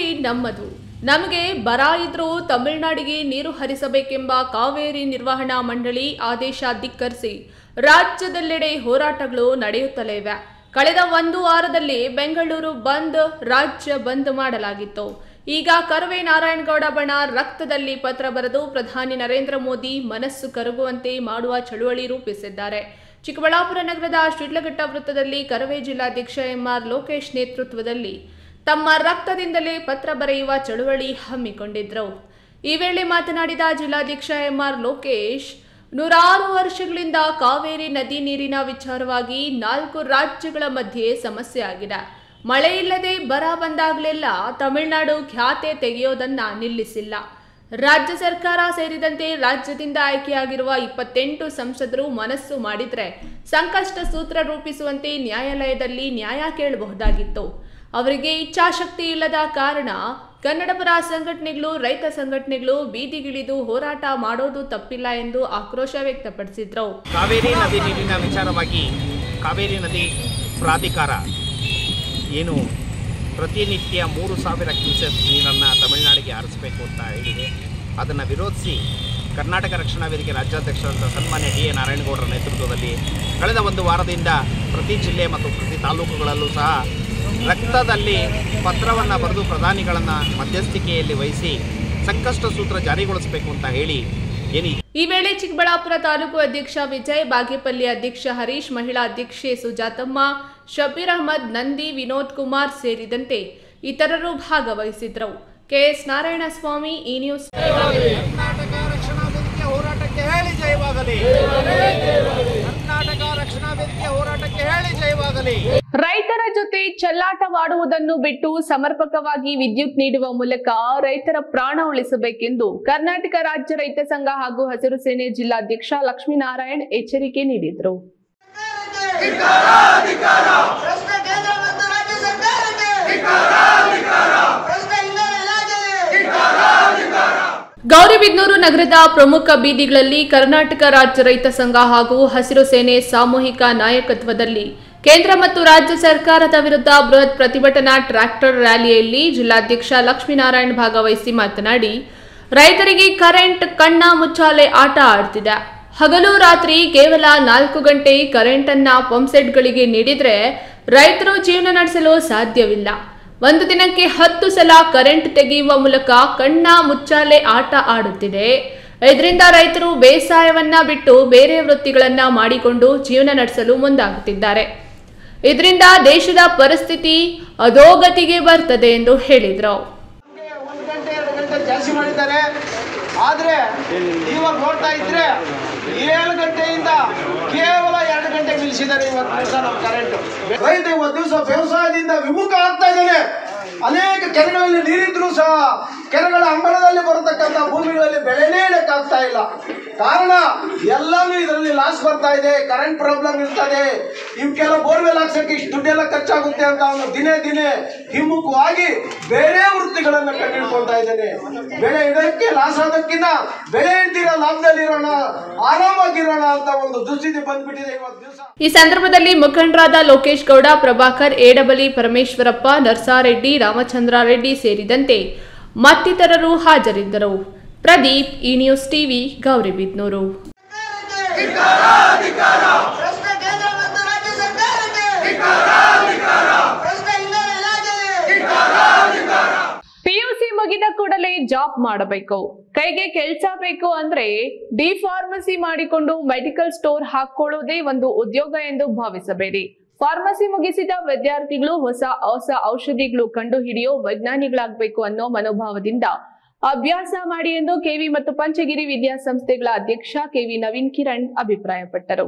ಕಾವೇರಿ ನಮ್ಮದು ನಮಗೆ ಬರ ಇದ್ರೂ ತಮಿಳುನಾಡಿಗೆ ನೀರು ಹರಿಸಬೇಕೆಂಬ ಕಾವೇರಿ ನಿರ್ವಹಣಾ ಮಂಡಳಿ ಆದೇಶ ಧಿಕ್ಕರಿಸಿ ರಾಜ್ಯದೆಲ್ಲೆಡೆ ಹೋರಾಟಗಳು ನಡೆಯುತ್ತಲೇ ಇವೆ ಕಳೆದ ಒಂದು ವಾರದಲ್ಲಿ ಬೆಂಗಳೂರು ಬಂದ್ ರಾಜ್ಯ ಬಂದ್ ಮಾಡಲಾಗಿತ್ತು ಈಗ ಕರವೇ ನಾರಾಯಣಗೌಡ ಬಣ ರಕ್ತದಲ್ಲಿ ಪತ್ರ ಬರೆದು ಪ್ರಧಾನಿ ನರೇಂದ್ರ ಮೋದಿ ಮನಸ್ಸು ಕರಗುವಂತೆ ಮಾಡುವ ಚಳುವಳಿ ರೂಪಿಸಿದ್ದಾರೆ ಚಿಕ್ಕಬಳ್ಳಾಪುರ ನಗರದ ಶಿಡ್ಲಘಟ್ಟ ವೃತ್ತದಲ್ಲಿ ಕರವೇ ಜಿಲ್ಲಾಧ್ಯಕ್ಷ ಎಂಆರ್ ಲೋಕೇಶ್ ನೇತೃತ್ವದಲ್ಲಿ ತಮ್ಮ ರಕ್ತದಿಂದಲೇ ಪತ್ರ ಬರೆಯುವ ಚಳುವಳಿ ಹಮ್ಮಿಕೊಂಡಿದ್ರು ಈ ವೇಳೆ ಮಾತನಾಡಿದ ಜಿಲ್ಲಾಧ್ಯಕ್ಷ ಎಂಆರ್ ಲೋಕೇಶ್ ನೂರಾರು ವರ್ಷಗಳಿಂದ ಕಾವೇರಿ ನದಿ ನೀರಿನ ವಿಚಾರವಾಗಿ ನಾಲ್ಕು ರಾಜ್ಯಗಳ ಮಧ್ಯೆ ಸಮಸ್ಯೆ ಆಗಿದೆ ಮಳೆ ಇಲ್ಲದೆ ಬರ ಬಂದಾಗಲೆಲ್ಲ ತಮಿಳುನಾಡು ಖ್ಯಾತೆ ತೆಗೆಯೋದನ್ನ ನಿಲ್ಲಿಸಿಲ್ಲ ರಾಜ್ಯ ಸರ್ಕಾರ ಸೇರಿದಂತೆ ರಾಜ್ಯದಿಂದ ಆಯ್ಕೆಯಾಗಿರುವ ಇಪ್ಪತ್ತೆಂಟು ಸಂಸದರು ಮನಸ್ಸು ಮಾಡಿದ್ರೆ ಸಂಕಷ್ಟ ಸೂತ್ರ ರೂಪಿಸುವಂತೆ ನ್ಯಾಯಾಲಯದಲ್ಲಿ ನ್ಯಾಯ ಕೇಳಬಹುದಾಗಿತ್ತು ಅವರಿಗೆ ಇಚ್ಛಾಶಕ್ತಿ ಇಲ್ಲದ ಕಾರಣ ಕನ್ನಡಪರ ಸಂಘಟನೆಗಳು ರೈತ ಸಂಘಟನೆಗಳು ಬೀದಿಗಿಳಿದು ಹೋರಾಟ ಮಾಡೋದು ತಪ್ಪಿಲ್ಲ ಎಂದು ಆಕ್ರೋಶ ವ್ಯಕ್ತಪಡಿಸಿದ್ರು ಕಾವೇರಿ ನದಿ ನೀರಿನ ವಿಚಾರವಾಗಿ ಕಾವೇರಿ ನದಿ ಪ್ರಾಧಿಕಾರ ಏನು ಪ್ರತಿನಿತ್ಯ ಮೂರು ಸಾವಿರ ಕ್ಯೂಸೆಸ್ ನೀರನ್ನು ತಮಿಳುನಾಡಿಗೆ ಹರಿಸಬೇಕು ಅಂತ ಹೇಳಿದೆ ಅದನ್ನು ವಿರೋಧಿಸಿ ಕರ್ನಾಟಕ ರಕ್ಷಣಾ ವೇದಿಕೆ ರಾಜ್ಯಾಧ್ಯಕ್ಷರಾದ ಸನ್ಮಾನ್ಯ ಡಿ ಎ ನಾರಾಯಣಗೌಡರ ನೇತೃತ್ವದಲ್ಲಿ ಕಳೆದ ಒಂದು ವಾರದಿಂದ ಪ್ರತಿ ಜಿಲ್ಲೆ ಮತ್ತು ಪ್ರತಿ ತಾಲೂಕುಗಳಲ್ಲೂ ಸಹ ರಕ್ತದಲ್ಲಿ ಪತ್ರವನ್ನು ಬರೆದು ಪ್ರಧಾನಿಗಳನ್ನು ಮಧ್ಯಸ್ಥಿಕೆಯಲ್ಲಿ ವಹಿಸಿ ಸಂಕಷ್ಟ ಸೂತ್ರ ಜಾರಿಗೊಳಿಸಬೇಕು ಅಂತ ಹೇಳಿ ಏನು ಈ ವೇಳೆ ಚಿಕ್ಕಬಳ್ಳಾಪುರ ತಾಲೂಕು ಅಧ್ಯಕ್ಷ ವಿಜಯ್ ಬಾಗೇಪಲ್ಲಿ ಅಧ್ಯಕ್ಷ ಹರೀಶ್ ಮಹಿಳಾ ಅಧ್ಯಕ್ಷೆ ಸುಜಾತಮ್ಮ ಶಬೀರ್ ಅಹಮದ್ ನಂದಿ ವಿನೋದ್ ಕುಮಾರ್ ಸೇರಿದಂತೆ ಇತರರು ಭಾಗವಹಿಸಿದ್ರು ಕೆಎಸ್ ನಾರಾಯಣಸ್ವಾಮಿ ಈ ನ್ಯೂಸ್ ಕರ್ನಾಟಕ ರಕ್ಷಣಾ ವೇದಿಕೆ ಹೋರಾಟಕ್ಕೆ ಹೇಳಿ ಜಯವಾಗಲಿ ಕರ್ನಾಟಕ ರಕ್ಷಣಾ ವೇದಿಕೆ ಹೋರಾಟಕ್ಕೆ ಹೇಳಿ ಜಯವಾಗಲಿ ರೈತರ ಜೊತೆ ಚೆಲ್ಲಾಟವಾಡುವುದನ್ನು ಬಿಟ್ಟು ಸಮರ್ಪಕವಾಗಿ ವಿದ್ಯುತ್ ನೀಡುವ ಮೂಲಕ ರೈತರ ಪ್ರಾಣ ಉಳಿಸಬೇಕೆಂದು ಕರ್ನಾಟಕ ರಾಜ್ಯ ರೈತ ಸಂಘ ಹಾಗೂ ಹಸಿರು ಸೇನೆ ಜಿಲ್ಲಾಧ್ಯಕ್ಷ ಲಕ್ಷ್ಮೀನಾರಾಯಣ್ ಎಚ್ಚರಿಕೆ ನೀಡಿದರು ಗೌರಿಬಿದನೂರು ನಗರದ ಪ್ರಮುಖ ಬೀದಿಗಳಲ್ಲಿ ಕರ್ನಾಟಕ ರಾಜ್ಯ ರೈತ ಸಂಘ ಹಾಗೂ ಹಸಿರು ಸೇನೆ ಸಾಮೂಹಿಕ ನಾಯಕತ್ವದಲ್ಲಿ ಕೇಂದ್ರ ಮತ್ತು ರಾಜ್ಯ ಸರ್ಕಾರದ ವಿರುದ್ಧ ಬೃಹತ್ ಪ್ರತಿಭಟನಾ ಟ್ರ್ಯಾಕ್ಟರ್ ರ್ಯಾಲಿಯಲ್ಲಿ ಜಿಲ್ಲಾಧ್ಯಕ್ಷ ಲಕ್ಷ್ಮೀನಾರಾಯಣ್ ಭಾಗವಹಿಸಿ ಮಾತನಾಡಿ ರೈತರಿಗೆ ಕರೆಂಟ್ ಕಣ್ಣ ಮುಚ್ಚಾಲೆ ಆಟ ಆಡ್ತಿದೆ ಹಗಲು ರಾತ್ರಿ ಕೇವಲ ನಾಲ್ಕು ಗಂಟೆ ಕರೆಂಟ್ ಅನ್ನ ಪಂಪ್ಸೆಟ್ಗಳಿಗೆ ನೀಡಿದ್ರೆ ರೈತರು ಜೀವನ ನಡೆಸಲು ಸಾಧ್ಯವಿಲ್ಲ ಒಂದು ದಿನಕ್ಕೆ ಹತ್ತು ಸಲ ಕರೆಂಟ್ ತೆಗೆಯುವ ಮೂಲಕ ಕಣ್ಣ ಮುಚ್ಚಾಲೆ ಆಟ ಆಡುತ್ತಿದೆ ಇದರಿಂದ ರೈತರು ಬೇಸಾಯವನ್ನ ಬಿಟ್ಟು ಬೇರೆ ವೃತ್ತಿಗಳನ್ನ ಮಾಡಿಕೊಂಡು ಜೀವನ ನಡೆಸಲು ಮುಂದಾಗುತ್ತಿದ್ದಾರೆ ಇದರಿಂದ ದೇಶದ ಪರಿಸ್ಥಿತಿ ಅಧೋಗತಿಗೆ ಬರ್ತದೆ ಎಂದು ಹೇಳಿದರು ಗಂಟೆ ಜಾಸ್ತಿ ಮಾಡಿದ್ದಾರೆ ಆದ್ರೆ ಇವಾಗ ನೋಡ್ತಾ ಇದ್ರೆ ಏಳು ಗಂಟೆಯಿಂದ ಕೇವಲ ಎರಡು ಗಂಟೆ ನಿಲ್ಲಿಸಿದ್ದಾರೆ ಇವತ್ತು ದಿವಸ ನಮ್ಮ ಕರೆಂಟ್ ರೈತ ಇವತ್ತು ದಿವಸ ವ್ಯವಸಾಯದಿಂದ ವಿಮುಖ ಆಗ್ತಾ ಇದ್ದಾನೆ ಅನೇಕ ಕೆರೆಗಳಲ್ಲಿ ನೀರಿದ್ರು ಸಹ ಕೆರೆಗಳ ಅಂಗಳದಲ್ಲಿ ಬರತಕ್ಕಂಥ ಭೂಮಿಗಳಲ್ಲಿ ಬೆಳೆನೇ ಆಗ್ತಾ ಇಲ್ಲ ಕಾರಣ ಎಲ್ಲಾನು ಇದರಲ್ಲಿ ಲಾಸ್ ಬರ್ತಾ ಇದೆ ಕರೆಂಟ್ ಪ್ರಾಬ್ಲಮ್ ಇರ್ತದೆ ಇವಕ್ಕೆಲ್ಲ ಬೋರ್ವೆಲ್ ಹಾಕ್ಸಕ್ಕೆ ಇಷ್ಟು ದುಡ್ಡೆಲ್ಲ ಖರ್ಚಾಗುತ್ತೆ ಅಂತ ಅವನು ದಿನೇ ದಿನೇ ಹಿಮ್ಮುಖವಾಗಿ ಬೇರೆ ವೃತ್ತಿಗಳನ್ನ ಕಂಡಿಡ್ಕೊಳ್ತಾ ಇದ್ದಾನೆ ಬೆಳೆ ಇಡೋಕ್ಕೆ ಲಾಸ್ ಆದಕ್ಕಿಂತ ಬೆಳೆ ಇಡ್ದಿರ ಲಾಭದಲ್ಲಿರೋಣ ಆರಾಮಾಗಿರೋಣ ಅಂತ ಒಂದು ದುಸ್ಥಿತಿ ಬಂದ್ಬಿಟ್ಟಿದೆ ಇವತ್ತು ದಿವಸ ಈ ಸಂದರ್ಭದಲ್ಲಿ ಮುಖಂಡರಾದ ಲೋಕೇಶ್ ಗೌಡ ಪ್ರಭಾಕರ್ ಎಡಬಲಿ ಪರಮೇಶ್ವರಪ್ಪ ನರ್ಸಾರೆಡ್ಡಿ ರಾಮಚಂದ್ರ ರೆಡ್ಡಿ ಸೇರಿದಂತೆ ಮತ್ತಿತರರು ಹಾಜರಿದ್ದರು ಪ್ರದೀಪ್ ಈ ನ್ಯೂಸ್ ಟಿವಿ ಗೌರಿಬಿದ್ನೂರು ಪಿಯುಸಿ ಮುಗಿದ ಕೂಡಲೇ ಜಾಬ್ ಮಾಡಬೇಕು ಕೈಗೆ ಕೆಲಸ ಬೇಕು ಅಂದ್ರೆ ಡಿ ಫಾರ್ಮಸಿ ಮಾಡಿಕೊಂಡು ಮೆಡಿಕಲ್ ಸ್ಟೋರ್ ಹಾಕೊಳ್ಳೋದೇ ಒಂದು ಉದ್ಯೋಗ ಎಂದು ಭಾವಿಸಬೇಡಿ ಫಾರ್ಮಸಿ ಮುಗಿಸಿದ ವಿದ್ಯಾರ್ಥಿಗಳು ಹೊಸ ಹೊಸ ಔಷಧಿಗಳು ಕಂಡು ಹಿಡಿಯೋ ವೈಜ್ಞಾನಿಗಳಾಗಬೇಕು ಅನ್ನೋ ಮನೋಭಾವದಿಂದ ಅಭ್ಯಾಸ ಮಾಡಿ ಎಂದು ಕೆವಿ ಮತ್ತು ಪಂಚಗಿರಿ ವಿದ್ಯಾಸಂಸ್ಥೆಗಳ ಅಧ್ಯಕ್ಷ ಕೆವಿ ನವೀನ್ ಕಿರಣ್ ಅಭಿಪ್ರಾಯಪಟ್ಟರು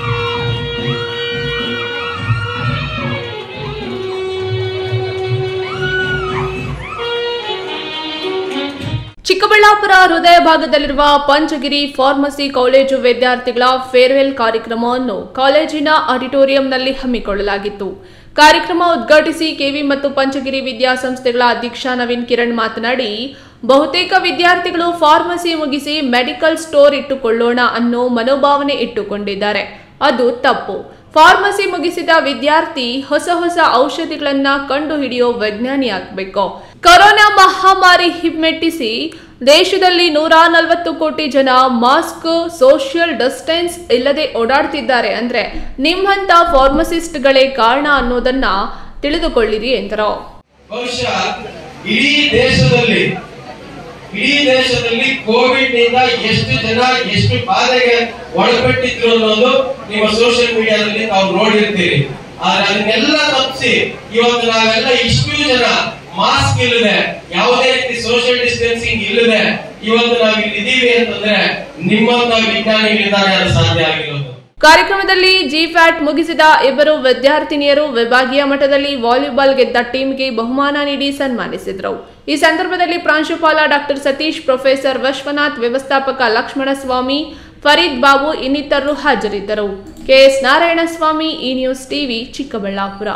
ಚಿಕ್ಕಬಳ್ಳಾಪುರ ಹೃದಯ ಭಾಗದಲ್ಲಿರುವ ಪಂಚಗಿರಿ ಫಾರ್ಮಸಿ ಕಾಲೇಜು ವಿದ್ಯಾರ್ಥಿಗಳ ಫೇರ್ವೆಲ್ ಕಾರ್ಯಕ್ರಮವನ್ನು ಕಾಲೇಜಿನ ಆಡಿಟೋರಿಯಂನಲ್ಲಿ ಹಮ್ಮಿಕೊಳ್ಳಲಾಗಿತ್ತು ಕಾರ್ಯಕ್ರಮ ಉದ್ಘಾಟಿಸಿ ಕೆವಿ ಮತ್ತು ಪಂಚಗಿರಿ ವಿದ್ಯಾಸಂಸ್ಥೆಗಳ ಅಧ್ಯಕ್ಷ ನವೀನ್ ಕಿರಣ್ ಮಾತನಾಡಿ ಬಹುತೇಕ ವಿದ್ಯಾರ್ಥಿಗಳು ಫಾರ್ಮಸಿ ಮುಗಿಸಿ ಮೆಡಿಕಲ್ ಸ್ಟೋರ್ ಇಟ್ಟುಕೊಳ್ಳೋಣ ಅನ್ನೋ ಮನೋಭಾವನೆ ಇಟ್ಟುಕೊಂಡಿದ್ದಾರೆ ಅದು ತಪ್ಪು ಫಾರ್ಮಸಿ ಮುಗಿಸಿದ ವಿದ್ಯಾರ್ಥಿ ಹೊಸ ಹೊಸ ಔಷಧಿಗಳನ್ನ ಕಂಡು ಹಿಡಿಯೋ ವಿಜ್ಞಾನಿ ಆಗ್ಬೇಕು ಕೊರೋನಾ ಮಹಾಮಾರಿ ಹಿಮ್ಮೆಟ್ಟಿಸಿ ದೇಶದಲ್ಲಿ ನೂರ ನಲವತ್ತು ಕೋಟಿ ಜನ ಮಾಸ್ಕ್ ಸೋಷಿಯಲ್ ಡಿಸ್ಟೆನ್ಸ್ ಇಲ್ಲದೆ ಓಡಾಡ್ತಿದ್ದಾರೆ ಅಂದ್ರೆ ನಿಮ್ಮಂತ ಫಾರ್ಮಸಿಸ್ಟ್ಗಳೇ ಕಾರಣ ಅನ್ನೋದನ್ನ ತಿಳಿದುಕೊಳ್ಳಿರಿ ಎಂದರು ಬಹುಶಃ ಇಡೀ ದೇಶದಲ್ಲಿ ಇಡೀ ದೇಶದಲ್ಲಿ ಕೋವಿಡ್ ನಿಂದ ಎಷ್ಟು ಜನ ಎಷ್ಟು ಬಾಧೆಗೆ ಒಳಪಟ್ಟಿದ್ರು ಅನ್ನೋದು ನಿಮ್ಮ ಸೋಷಿಯಲ್ ಮೀಡಿಯಾದಲ್ಲಿ ತಾವು ನೋಡಿರ್ತೀರಿ ಆದ್ರೆ ಅದನ್ನೆಲ್ಲ ತಪ್ಪಿಸಿ ಇವತ್ತು ನಾವೆಲ್ಲ ಇಷ್ಟು ಜನ ಮಾಸ್ಕ್ ಇಲ್ಲದೆ ಯಾವುದೇ ರೀತಿ ಸೋಷಿಯಲ್ ಡಿಸ್ಟೆನ್ಸಿಂಗ್ ಇಲ್ಲದೆ ಇವತ್ತು ನಾವು ಇಲ್ಲಿ ಇದೀವಿ ಅಂತಂದ್ರೆ ನಿಮ್ಮಂತ ವಿಜ್ಞಾನಿಗಳಿಂದಾನೆ ಅದು ಸಾಧ್ಯ ಆಗಿರೋದು ಕಾರ್ಯಕ್ರಮದಲ್ಲಿ ಜಿ ಫ್ಯಾಟ್ ಮುಗಿಸಿದ ಇಬ್ಬರು ವಿದ್ಯಾರ್ಥಿನಿಯರು ವಿಭಾಗೀಯ ಮಟ್ಟದಲ್ಲಿ ವಾಲಿಬಾಲ್ ಗೆದ್ದ ಟೀಮ್ಗೆ ಬಹುಮಾನ ನೀಡಿ ಸನ್ಮಾನಿಸಿದರು ಈ ಸಂದರ್ಭದಲ್ಲಿ ಪ್ರಾಂಶುಪಾಲ ಡಾಕ್ಟರ್ ಸತೀಶ್ ಪ್ರೊಫೆಸರ್ ವಿಶ್ವನಾಥ್ ವ್ಯವಸ್ಥಾಪಕ ಲಕ್ಷ್ಮಣಸ್ವಾಮಿ ಫರೀದ್ ಬಾಬು ಇನ್ನಿತರರು ಹಾಜರಿದ್ದರು ಕೆಎಸ್ ನಾರಾಯಣಸ್ವಾಮಿ ಈ ನ್ಯೂಸ್ ಟಿವಿ ಚಿಕ್ಕಬಳ್ಳಾಪುರ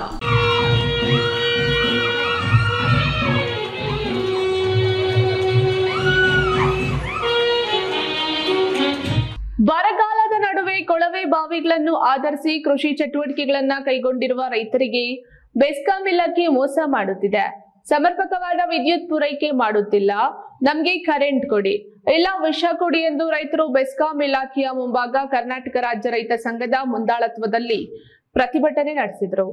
ಬರಗಾಲದ ನಡುವೆ ಕೊಳವೆ ಬಾವಿಗಳನ್ನು ಆಧರಿಸಿ ಕೃಷಿ ಚಟುವಟಿಕೆಗಳನ್ನ ಕೈಗೊಂಡಿರುವ ರೈತರಿಗೆ ಬೆಸ್ಕಾಂ ಇಲಾಖೆ ಮೋಸ ಮಾಡುತ್ತಿದೆ ಸಮರ್ಪಕವಾದ ವಿದ್ಯುತ್ ಪೂರೈಕೆ ಮಾಡುತ್ತಿಲ್ಲ ನಮ್ಗೆ ಕರೆಂಟ್ ಕೊಡಿ ಇಲ್ಲ ವಿಷ ಕೊಡಿ ಎಂದು ರೈತರು ಬೆಸ್ಕಾಂ ಇಲಾಖೆಯ ಮುಂಭಾಗ ಕರ್ನಾಟಕ ರಾಜ್ಯ ರೈತ ಸಂಘದ ಮುಂದಾಳತ್ವದಲ್ಲಿ ಪ್ರತಿಭಟನೆ ನಡೆಸಿದರು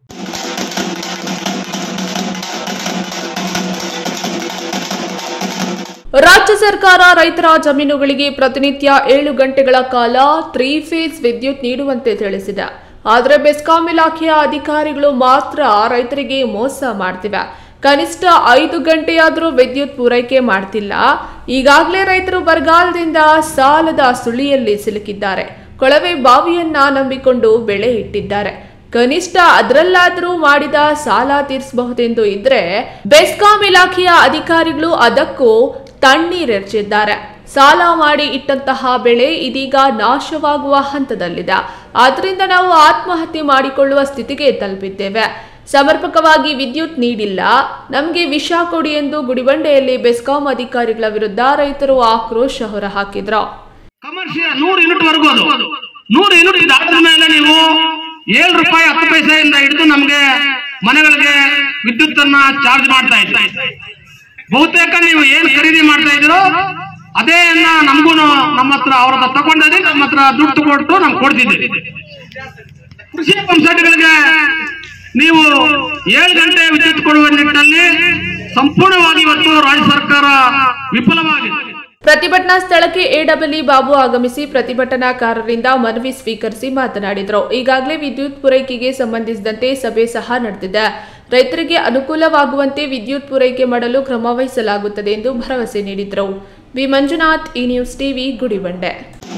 ರಾಜ್ಯ ಸರ್ಕಾರ ರೈತರ ಜಮೀನುಗಳಿಗೆ ಪ್ರತಿನಿತ್ಯ ಏಳು ಗಂಟೆಗಳ ಕಾಲ ತ್ರೀ ಫೇಸ್ ವಿದ್ಯುತ್ ನೀಡುವಂತೆ ತಿಳಿಸಿದೆ ಆದರೆ ಬೆಸ್ಕಾಂ ಇಲಾಖೆಯ ಅಧಿಕಾರಿಗಳು ಮಾತ್ರ ರೈತರಿಗೆ ಮೋಸ ಮಾಡ್ತಿವೆ ಕನಿಷ್ಠ ಐದು ಗಂಟೆಯಾದರೂ ವಿದ್ಯುತ್ ಪೂರೈಕೆ ಮಾಡ್ತಿಲ್ಲ ಈಗಾಗಲೇ ರೈತರು ಬರಗಾಲದಿಂದ ಸಾಲದ ಸುಳಿಯಲ್ಲಿ ಸಿಲುಕಿದ್ದಾರೆ ಕೊಳವೆ ಬಾವಿಯನ್ನ ನಂಬಿಕೊಂಡು ಬೆಳೆ ಇಟ್ಟಿದ್ದಾರೆ ಕನಿಷ್ಠ ಅದರಲ್ಲಾದರೂ ಮಾಡಿದ ಸಾಲ ತೀರಿಸಬಹುದೆಂದು ಇದ್ರೆ ಬೆಸ್ಕಾಂ ಇಲಾಖೆಯ ಅಧಿಕಾರಿಗಳು ಅದಕ್ಕೂ ತಣ್ಣೀರೆರ್ಚಿದ್ದಾರೆ ಸಾಲ ಮಾಡಿ ಇಟ್ಟಂತಹ ಬೆಳೆ ಇದೀಗ ನಾಶವಾಗುವ ಹಂತದಲ್ಲಿದೆ ಆದ್ರಿಂದ ನಾವು ಆತ್ಮಹತ್ಯೆ ಮಾಡಿಕೊಳ್ಳುವ ಸ್ಥಿತಿಗೆ ತಲುಪಿದ್ದೇವೆ ಸಮರ್ಪಕವಾಗಿ ವಿದ್ಯುತ್ ನೀಡಿಲ್ಲ ನಮಗೆ ವಿಷ ಕೊಡಿ ಎಂದು ಗುಡಿಬಂಡೆಯಲ್ಲಿ ಬೆಸ್ಕಾಂ ಅಧಿಕಾರಿಗಳ ವಿರುದ್ಧ ರೈತರು ಆಕ್ರೋಶ ಹೊರಹಾಕಿದ್ರು ಕಮರ್ಷಿಯಲ್ ನೂರು ಯೂನಿಟ್ ವರ್ಗೂ ಅದು ನೂರು ಯೂನಿಟ್ ಇದಾದ ಮೇಲೆ ನೀವು ಏಳು ರೂಪಾಯಿ ಹತ್ತು ಪೈಸೆಯಿಂದ ಹಿಡಿದು ನಮಗೆ ಮನೆಗಳಿಗೆ ವಿದ್ಯುತ್ ಅನ್ನ ಚಾರ್ಜ್ ಮಾಡ್ತಾ ಇದ್ರಿ ಬಹುತೇಕ ನೀವು ಏನ್ ಖರೀದಿ ಮಾಡ್ತಾ ಇದ್ದೀರೋ ಅದೇ ನಮಗೂ ನಮ್ಮ ಹತ್ರ ಅವ್ರ ಹತ್ರ ತಗೊಂಡದೆ ನಮ್ಮ ಹತ್ರ ದುಡ್ಡು ಕೊಟ್ಟು ನಮ್ಗೆ ಕೊಡ್ತಿದ್ದೀರಿ ಕೃಷಿ ಪಂಪ್ಸೆಟ್ಗಳಿಗೆ ನೀವು ಏಳು ಗಂಟೆ ವಿದ್ಯುತ್ ಕೊಡುವ ನಿಟ್ಟಿನಲ್ಲಿ ಸಂಪೂರ್ಣವಾಗಿ ಇವತ್ತು ರಾಜ್ಯ ಸರ್ಕಾರ ವಿಫಲವಾಗಿದೆ ಪ್ರತಿಭಟನಾ ಸ್ಥಳಕ್ಕೆ ಎಡಬ್ಲ್ಯೂ ಬಾಬು ಆಗಮಿಸಿ ಪ್ರತಿಭಟನಾಕಾರರಿಂದ ಮನವಿ ಸ್ವೀಕರಿಸಿ ಮಾತನಾಡಿದರು ಈಗಾಗಲೇ ವಿದ್ಯುತ್ ಪೂರೈಕೆಗೆ ಸಂಬಂಧಿಸಿದಂತೆ ಸಭೆ ಸಹ ನಡೆದಿದೆ ರೈತರಿಗೆ ಅನುಕೂಲವಾಗುವಂತೆ ವಿದ್ಯುತ್ ಪೂರೈಕೆ ಮಾಡಲು ಕ್ರಮ ವಹಿಸಲಾಗುತ್ತದೆ ಎಂದು ಭರವಸೆ ನೀಡಿದರು ವಿ ಮಂಜುನಾಥ್ ಈ ನ್ಯೂಸ್ ಟಿವಿ ಗುಡಿಬಂಡೆ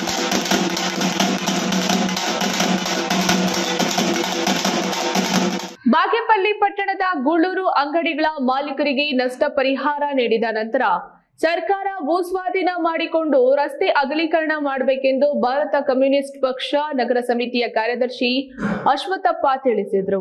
ಬಾಗೇಪಲ್ಲಿ ಪಟ್ಟಣದ ಗೂಳೂರು ಅಂಗಡಿಗಳ ಮಾಲೀಕರಿಗೆ ನಷ್ಟ ಪರಿಹಾರ ನೀಡಿದ ನಂತರ ಸರ್ಕಾರ ಭೂಸ್ವಾಧೀನ ಮಾಡಿಕೊಂಡು ರಸ್ತೆ ಅಗಲೀಕರಣ ಮಾಡಬೇಕೆಂದು ಭಾರತ ಕಮ್ಯುನಿಸ್ಟ್ ಪಕ್ಷ ನಗರ ಸಮಿತಿಯ ಕಾರ್ಯದರ್ಶಿ ಅಶ್ವತ್ಥಪ್ಪ ತಿಳಿಸಿದರು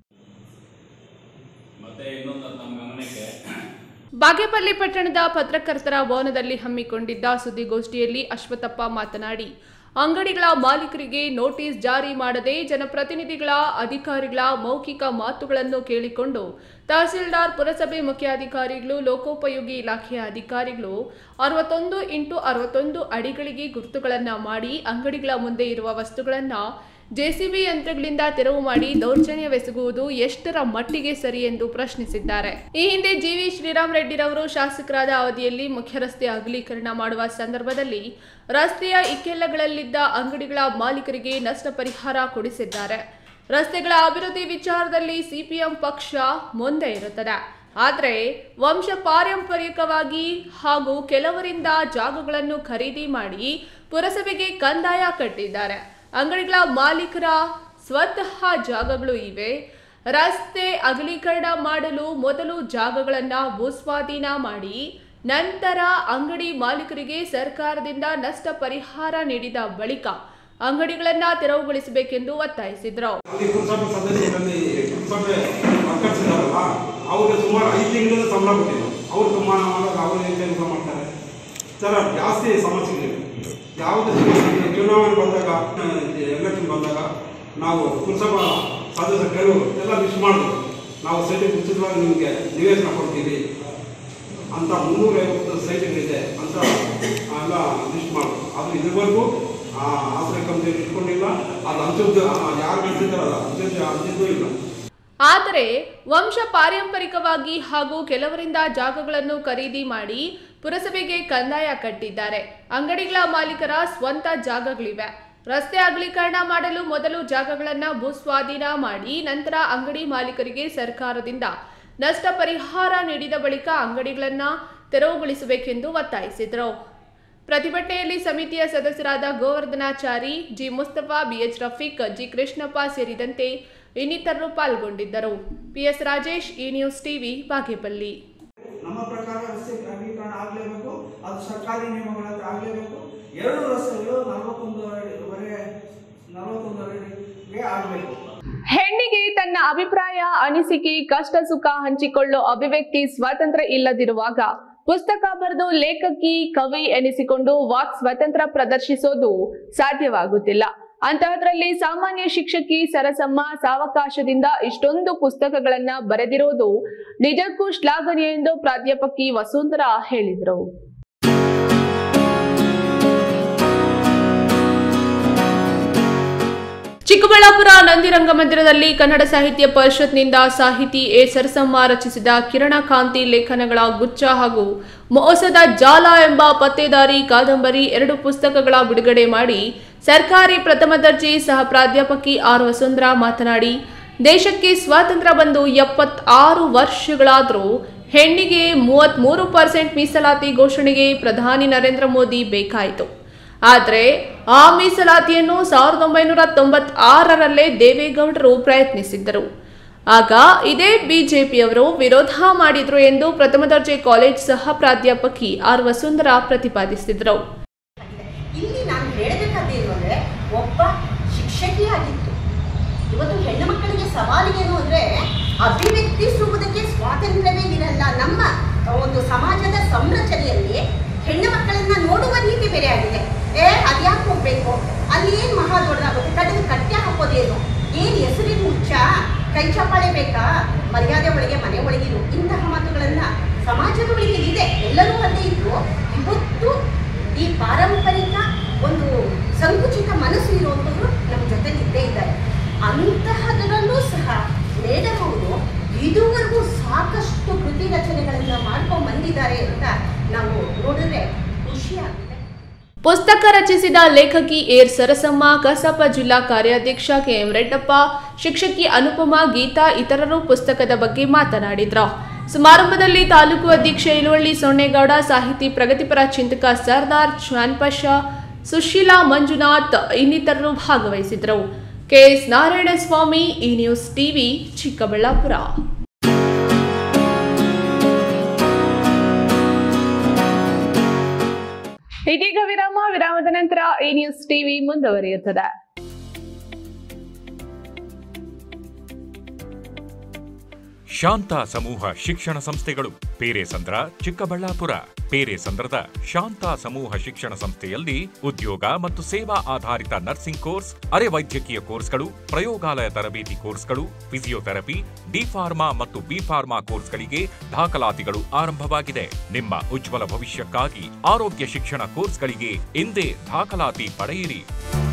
ಬಾಗೇಪಲ್ಲಿ ಪಟ್ಟಣದ ಪತ್ರಕರ್ತರ ಭವನದಲ್ಲಿ ಹಮ್ಮಿಕೊಂಡಿದ್ದ ಸುದ್ದಿಗೋಷ್ಠಿಯಲ್ಲಿ ಅಶ್ವತ್ಥಪ್ಪ ಮಾತನಾಡಿ ಅಂಗಡಿಗಳ ಮಾಲೀಕರಿಗೆ ನೋಟಿಸ್ ಜಾರಿ ಮಾಡದೆ ಜನಪ್ರತಿನಿಧಿಗಳ ಅಧಿಕಾರಿಗಳ ಮೌಖಿಕ ಮಾತುಗಳನ್ನು ಕೇಳಿಕೊಂಡು ತಹಸೀಲ್ದಾರ್ ಪುರಸಭೆ ಮುಖ್ಯಾಧಿಕಾರಿಗಳು ಲೋಕೋಪಯೋಗಿ ಇಲಾಖೆಯ ಅಧಿಕಾರಿಗಳು ಅರವತ್ತೊಂದು ಇಂಟು ಅರವತ್ತೊಂದು ಅಡಿಗಳಿಗೆ ಗುರುತುಗಳನ್ನು ಮಾಡಿ ಅಂಗಡಿಗಳ ಮುಂದೆ ಇರುವ ವಸ್ತುಗಳನ್ನು ಜೆಸಿಬಿ ಯಂತ್ರಗಳಿಂದ ತೆರವು ಮಾಡಿ ದೌರ್ಜನ್ಯವೆಸಗುವುದು ಎಷ್ಟರ ಮಟ್ಟಿಗೆ ಸರಿ ಎಂದು ಪ್ರಶ್ನಿಸಿದ್ದಾರೆ ಈ ಹಿಂದೆ ಜಿವಿ ಶ್ರೀರಾಮ್ ರೆಡ್ಡಿರವರು ಶಾಸಕರಾದ ಅವಧಿಯಲ್ಲಿ ಮುಖ್ಯ ರಸ್ತೆ ಅಗಲೀಕರಣ ಮಾಡುವ ಸಂದರ್ಭದಲ್ಲಿ ರಸ್ತೆಯ ಇಕ್ಕೆಲ್ಲಗಳಲ್ಲಿದ್ದ ಅಂಗಡಿಗಳ ಮಾಲೀಕರಿಗೆ ನಷ್ಟ ಪರಿಹಾರ ಕೊಡಿಸಿದ್ದಾರೆ ರಸ್ತೆಗಳ ಅಭಿವೃದ್ಧಿ ವಿಚಾರದಲ್ಲಿ ಸಿಪಿಎಂ ಪಕ್ಷ ಮುಂದೆ ಇರುತ್ತದೆ ಆದರೆ ವಂಶ ಪಾರಂಪರಿಕವಾಗಿ ಹಾಗೂ ಕೆಲವರಿಂದ ಜಾಗಗಳನ್ನು ಖರೀದಿ ಮಾಡಿ ಪುರಸಭೆಗೆ ಕಂದಾಯ ಕಟ್ಟಿದ್ದಾರೆ ಅಂಗಡಿಗಳ ಮಾಲೀಕರ ಸ್ವತಃ ಜಾಗಗಳು ಇವೆ ರಸ್ತೆ ಅಗಲೀಕರಣ ಮಾಡಲು ಮೊದಲು ಜಾಗಗಳನ್ನ ಭೂಸ್ವಾಧೀನ ಮಾಡಿ ನಂತರ ಅಂಗಡಿ ಮಾಲೀಕರಿಗೆ ಸರ್ಕಾರದಿಂದ ನಷ್ಟ ಪರಿಹಾರ ನೀಡಿದ ಬಳಿಕ ಅಂಗಡಿಗಳನ್ನ ತೆರವುಗೊಳಿಸಬೇಕೆಂದು ಒತ್ತಾಯಿಸಿದ್ರು ಪುರಸಭೆ ಸದಸ್ಯರಲ್ಲಿ ಪುರಸಭೆ ವರ್ಕರ್ಸ್ ಇದ್ದಾರಲ್ಲ ಅವ್ರಿಗೆ ಸುಮಾರು ಐದು ತಿಂಗಳಿಂದ ಸಂಬಳ ಕೊಟ್ಟಿದ್ರು ಅವ್ರು ಸಮಾನ ಮಾಡಾಗ ಅವ್ರು ಏನು ಕೆಲಸ ಮಾಡ್ತಾರೆ ಸರ್ ಜಾಸ್ತಿ ಸಮಸ್ಯೆಗಳಿವೆ ಯಾವುದೇ ಸಮಸ್ಯೆ ಚುನಾವಣೆ ಬಂದಾಗ ಎಲೆಕ್ಷನ್ ಬಂದಾಗ ನಾವು ಪುರಸಭಾ ಸದಸ್ಯ ಕೆಲವು ಎಲ್ಲ ಮಿಸ್ ಮಾಡಿದ್ರು ನಾವು ಸರಿ ಉಚಿತವಾಗಿ ನಿಮಗೆ ನಿವೇಶನ ಕೊಡ್ತೀವಿ ಅಂತ ಮುನ್ನೂರೈವತ್ತು ಸೈಟ್ಗಳಿದೆ ಅಂತ ಎಲ್ಲ ಲಿಸ್ಟ್ ಮಾಡೋದು ಅದು ಇದುವರೆಗೂ ಆ ಆಶ್ರಯ ಕಂಪ್ನಿಯಲ್ಲಿ ಇಟ್ಕೊಂಡಿಲ್ಲ ಅದು ಅಂಚದ್ದು ಯಾರು ಇಟ್ಟಿದ್ದಾರಲ್ಲ ಅಂಚದ್ದು ಅಂಚಿದ್ದು ಇಲ್ಲ ಆದರೆ ವಂಶ ಪಾರಂಪರಿಕವಾಗಿ ಹಾಗೂ ಕೆಲವರಿಂದ ಜಾಗಗಳನ್ನು ಖರೀದಿ ಮಾಡಿ ಪುರಸಭೆಗೆ ಕಂದಾಯ ಕಟ್ಟಿದ್ದಾರೆ ಅಂಗಡಿಗಳ ಮಾಲೀಕರ ಸ್ವಂತ ಜಾಗಗಳಿವೆ ರಸ್ತೆ ಅಗಲೀಕರಣ ಮಾಡಲು ಮೊದಲು ಜಾಗಗಳನ್ನ ಭೂಸ್ವಾಧೀನ ಮಾಡಿ ನಂತರ ಅಂಗಡಿ ಮಾಲೀಕರಿಗೆ ಸರ್ಕಾರದಿಂದ ನಷ್ಟ ಪರಿಹಾರ ನೀಡಿದ ಬಳಿಕ ಅಂಗಡಿಗಳನ್ನ ತೆರವುಗೊಳಿಸಬೇಕೆಂದು ಒತ್ತಾಯಿಸಿದರು ಪ್ರತಿಭಟನೆಯಲ್ಲಿ ಸಮಿತಿಯ ಸದಸ್ಯರಾದ Govardhanachari G Mustafa BH Rafiq G Krishnappa ಸೇರಿದಂತೆ ಇನ್ನಿತರರು ಪಾಲ್ಗೊಂಡಿದ್ದರು ಪಿಎಸ್ ರಾಜೇಶ್ ಈ ನ್ಯೂಸ್ ಟಿವಿ ಬಾಗೇಪಲ್ಲಿ ನಮ್ಮ ಪ್ರಕಾರ ರಸ್ತೆ ಅಗಲೀಕರಣ ಆಗಲೇಬೇಕು ಅದು ಸರ್ಕಾರಿ ನಿಯಮಗಳಂತೆ ಆಗಲೇಬೇಕು ಎರಡು ರಸ್ತೆಗಳು ನಲವತ್ತೊಂದುವರೆ ನಲವತ್ತೊಂದುವರೆಗೆ ಆಗಬೇಕು ಹೆಣ್ಣಿಗೆ ತನ್ನ ಅಭಿಪ್ರಾಯ ಅನಿಸಿಕೆ ಕಷ್ಟ ಸುಖ ಹಂಚಿಕೊಳ್ಳೋ ಅಭಿವ್ಯಕ್ತಿ ಸ್ವಾತಂತ್ರ್ಯ ಇಲ್ಲದಿರುವಾಗ ಪುಸ್ತಕ ಬರೆದು ಲೇಖಕಿ ಕವಿ ಎನಿಸಿಕೊಂಡು ವಾಕ್ ಸ್ವಾತಂತ್ರ್ಯ ಪ್ರದರ್ಶಿಸೋದು ಸಾಧ್ಯವಾಗುತ್ತಿಲ್ಲ ಅಂತಹದ್ರಲ್ಲಿ ಸಾಮಾನ್ಯ ಶಿಕ್ಷಕಿ ಸರಸಮ್ಮ ಸಾವಕಾಶದಿಂದ ಇಷ್ಟೊಂದು ಪುಸ್ತಕಗಳನ್ನ ಬರೆದಿರೋದು ನಿಜಕ್ಕೂ ಶ್ಲಾಘನೀಯ ಎಂದು ಪ್ರಾಧ್ಯಾಪಕಿ ವಸುಂಧರಾ ಹೇಳಿದರು ಚಿಕ್ಕಬಳ್ಳಾಪುರ ನಂದಿರಂಗ ಮಂದಿರದಲ್ಲಿ ಕನ್ನಡ ಸಾಹಿತ್ಯ ಪರಿಷತ್ನಿಂದ ಸಾಹಿತಿ ಎ ಸರಸಮ್ಮ ರಚಿಸಿದ ಕಿರಣಕಾಂತಿ ಲೇಖನಗಳ ಗುಚ್ಛ ಹಾಗೂ ಮೋಸದ ಜಾಲ ಎಂಬ ಪತ್ತೇದಾರಿ ಕಾದಂಬರಿ ಎರಡು ಪುಸ್ತಕಗಳ ಬಿಡುಗಡೆ ಮಾಡಿ ಸರ್ಕಾರಿ ಪ್ರಥಮ ದರ್ಜೆ ಸಹ ಪ್ರಾಧ್ಯಾಪಕಿ ಆರ್ ವಸುಂಧರಾ ಮಾತನಾಡಿ ದೇಶಕ್ಕೆ ಸ್ವಾತಂತ್ರ್ಯ ಬಂದು ಎಪ್ಪತ್ತಾರು ವರ್ಷಗಳಾದರೂ ಹೆಣ್ಣಿಗೆ ಮೂವತ್ಮೂರು ಪರ್ಸೆಂಟ್ ಮೀಸಲಾತಿ ಘೋಷಣೆಗೆ ಪ್ರಧಾನಿ ನರೇಂದ್ರ ಮೋದಿ ಬೇಕಾಯಿತು ಆದರೆ ಆ ಮೀಸಲಾತಿಯನ್ನು ಸಾವಿರದ ಒಂಬೈನೂರ ತೊಂಬತ್ತಾರರಲ್ಲೇ ದೇವೇಗೌಡರು ಪ್ರಯತ್ನಿಸಿದ್ದರು ಆಗ ಇದೇ ಬಿಜೆಪಿಯವರು ವಿರೋಧ ಮಾಡಿದ್ರು ಎಂದು ಪ್ರಥಮ ದರ್ಜೆ ಕಾಲೇಜ್ ಸಹ ಪ್ರಾಧ್ಯಾಪಕಿ ಆರ್ ವಸುಂಧರಾ ಪ್ರತಿಪಾದಿಸಿದರು ಇಲ್ಲಿ ನಾನು ಹೇಳಬೇಕಾದ್ದೇನು ಅಂದರೆ ಒಬ್ಬ ಶಿಕ್ಷಕಿಯಾಗಿತ್ತು ಇವತ್ತು ಹೆಣ್ಣು ಮಕ್ಕಳಿಗೆ ಸವಾಲಿಗೇನು ಅಂದರೆ ಅಭಿವ್ಯಕ್ತಿಸುವುದಕ್ಕೆ ಸ್ವಾತಂತ್ರ್ಯವೇ ಇರಲ್ಲ ನಮ್ಮ ಒಂದು ಸಮಾಜದ ಸಂರಚನೆಯಲ್ಲಿ ಹೆಣ್ಣು ಮಕ್ಕಳನ್ನ ನೋಡುವ ರೀತಿ ಬೇರೆ ಆಗಿದೆ ಏ ಅದ್ಯಾಕೆ ಹೋಗ್ಬೇಕು ಅಲ್ಲಿ ಏನು ಮಹಾ ದೊಡ್ಡದಾಗುತ್ತೆ ಕಟ್ಟಿಗೆ ಕಟ್ಟೆ ಹಾಕೋದೇನು ಏನು ಹೆಸರಿನ ಮುಚ್ಚ ಕೈ ಚಪ್ಪಾಳೆ ಬೇಕಾ ಮರ್ಯಾದೆ ಒಳಗೆ ಮನೆ ಒಳಗಿರು ಇಂತಹ ಮಾತುಗಳನ್ನ ಸಮಾಜದ ಒಳಗೆ ಇದೆ ಎಲ್ಲರೂ ಅದೇ ಇದ್ರು ಇವತ್ತು ಈ ಪಾರಂಪರಿಕ ಒಂದು ಸಂಕುಚಿತ ಮನಸ್ಸು ಇರುವಂಥವ್ರು ನಮ್ಮ ಜೊತೆ ಇದ್ದೇ ಇದ್ದಾರೆ ಅಂತಹದರಲ್ಲೂ ಸಹ ಮೇಡಮ್ ಅವರು ಇದುವರೆಗೂ ಸಾಕಷ್ಟು ಕೃತಿ ರಚನೆಗಳನ್ನ ಮಾಡ್ಕೊಂಡು ಬಂದಿದ್ದಾರೆ ಅಂತ ನಾವು ನೋಡಿದ್ರೆ ಖುಷಿಯಾಗುತ್ತೆ ಪುಸ್ತಕ ರಚಿಸಿದ ಲೇಖಕಿ ಏರ್ ಸರಸಮ್ಮ ಕಸಾಪ ಜಿಲ್ಲಾ ಕಾರ್ಯಾಧ್ಯಕ್ಷ ಕೆಎಂ ರೆಡ್ಡಪ್ಪ ಶಿಕ್ಷಕಿ ಅನುಪಮ ಗೀತಾ ಇತರರು ಪುಸ್ತಕದ ಬಗ್ಗೆ ಮಾತನಾಡಿದ್ರು ಸಮಾರಂಭದಲ್ಲಿ ತಾಲೂಕು ಅಧ್ಯಕ್ಷ ಇಳುವಳ್ಳಿ ಸೊನ್ನೇಗೌಡ ಸಾಹಿತಿ ಪ್ರಗತಿಪರ ಚಿಂತಕ ಸರ್ದಾರ್ ಚಾನ್ಪಶ ಸುಶೀಲಾ ಮಂಜುನಾಥ್ ಇನ್ನಿತರರು ಭಾಗವಹಿಸಿದ್ರು ಕೆಎಸ್ ನಾರಾಯಣಸ್ವಾಮಿ ಈ ನ್ಯೂಸ್ ಟಿವಿ ಚಿಕ್ಕಬಳ್ಳಾಪುರ ಇದೀಗ ವಿರಾಮ ವಿರಾಮದ ನಂತರ ಈ ನ್ಯೂಸ್ ಟಿವಿ ಮುಂದುವರಿಯುತ್ತದೆ ಶಾಂತ ಸಮೂಹ ಶಿಕ್ಷಣ ಸಂಸ್ಥೆಗಳು ಪೇರೆಸಂದ್ರ ಚಿಕ್ಕಬಳ್ಳಾಪುರ ಪೇರೆಸಂದ್ರದ ಶಾಂತ ಸಮೂಹ ಶಿಕ್ಷಣ ಸಂಸ್ಥೆಯಲ್ಲಿ ಉದ್ಯೋಗ ಮತ್ತು ಸೇವಾ ಆಧಾರಿತ ನರ್ಸಿಂಗ್ ಕೋರ್ಸ್ ಅರೆ ವೈದ್ಯಕೀಯ ಕೋರ್ಸ್ಗಳು ಪ್ರಯೋಗಾಲಯ ತರಬೇತಿ ಕೋರ್ಸ್ಗಳು ಫಿಸಿಯೋಥೆರಪಿ ಡಿ ಫಾರ್ಮಾ ಮತ್ತು ಬಿ ಫಾರ್ಮಾ ಕೋರ್ಸ್ಗಳಿಗೆ ದಾಖಲಾತಿಗಳು ಆರಂಭವಾಗಿದೆ ನಿಮ್ಮ ಉಜ್ವಲ ಭವಿಷ್ಯಕ್ಕಾಗಿ ಆರೋಗ್ಯ ಶಿಕ್ಷಣ ಕೋರ್ಸ್ಗಳಿಗೆ ಎಂದೇ ದಾಖಲಾತಿ ಪಡೆಯಿರಿ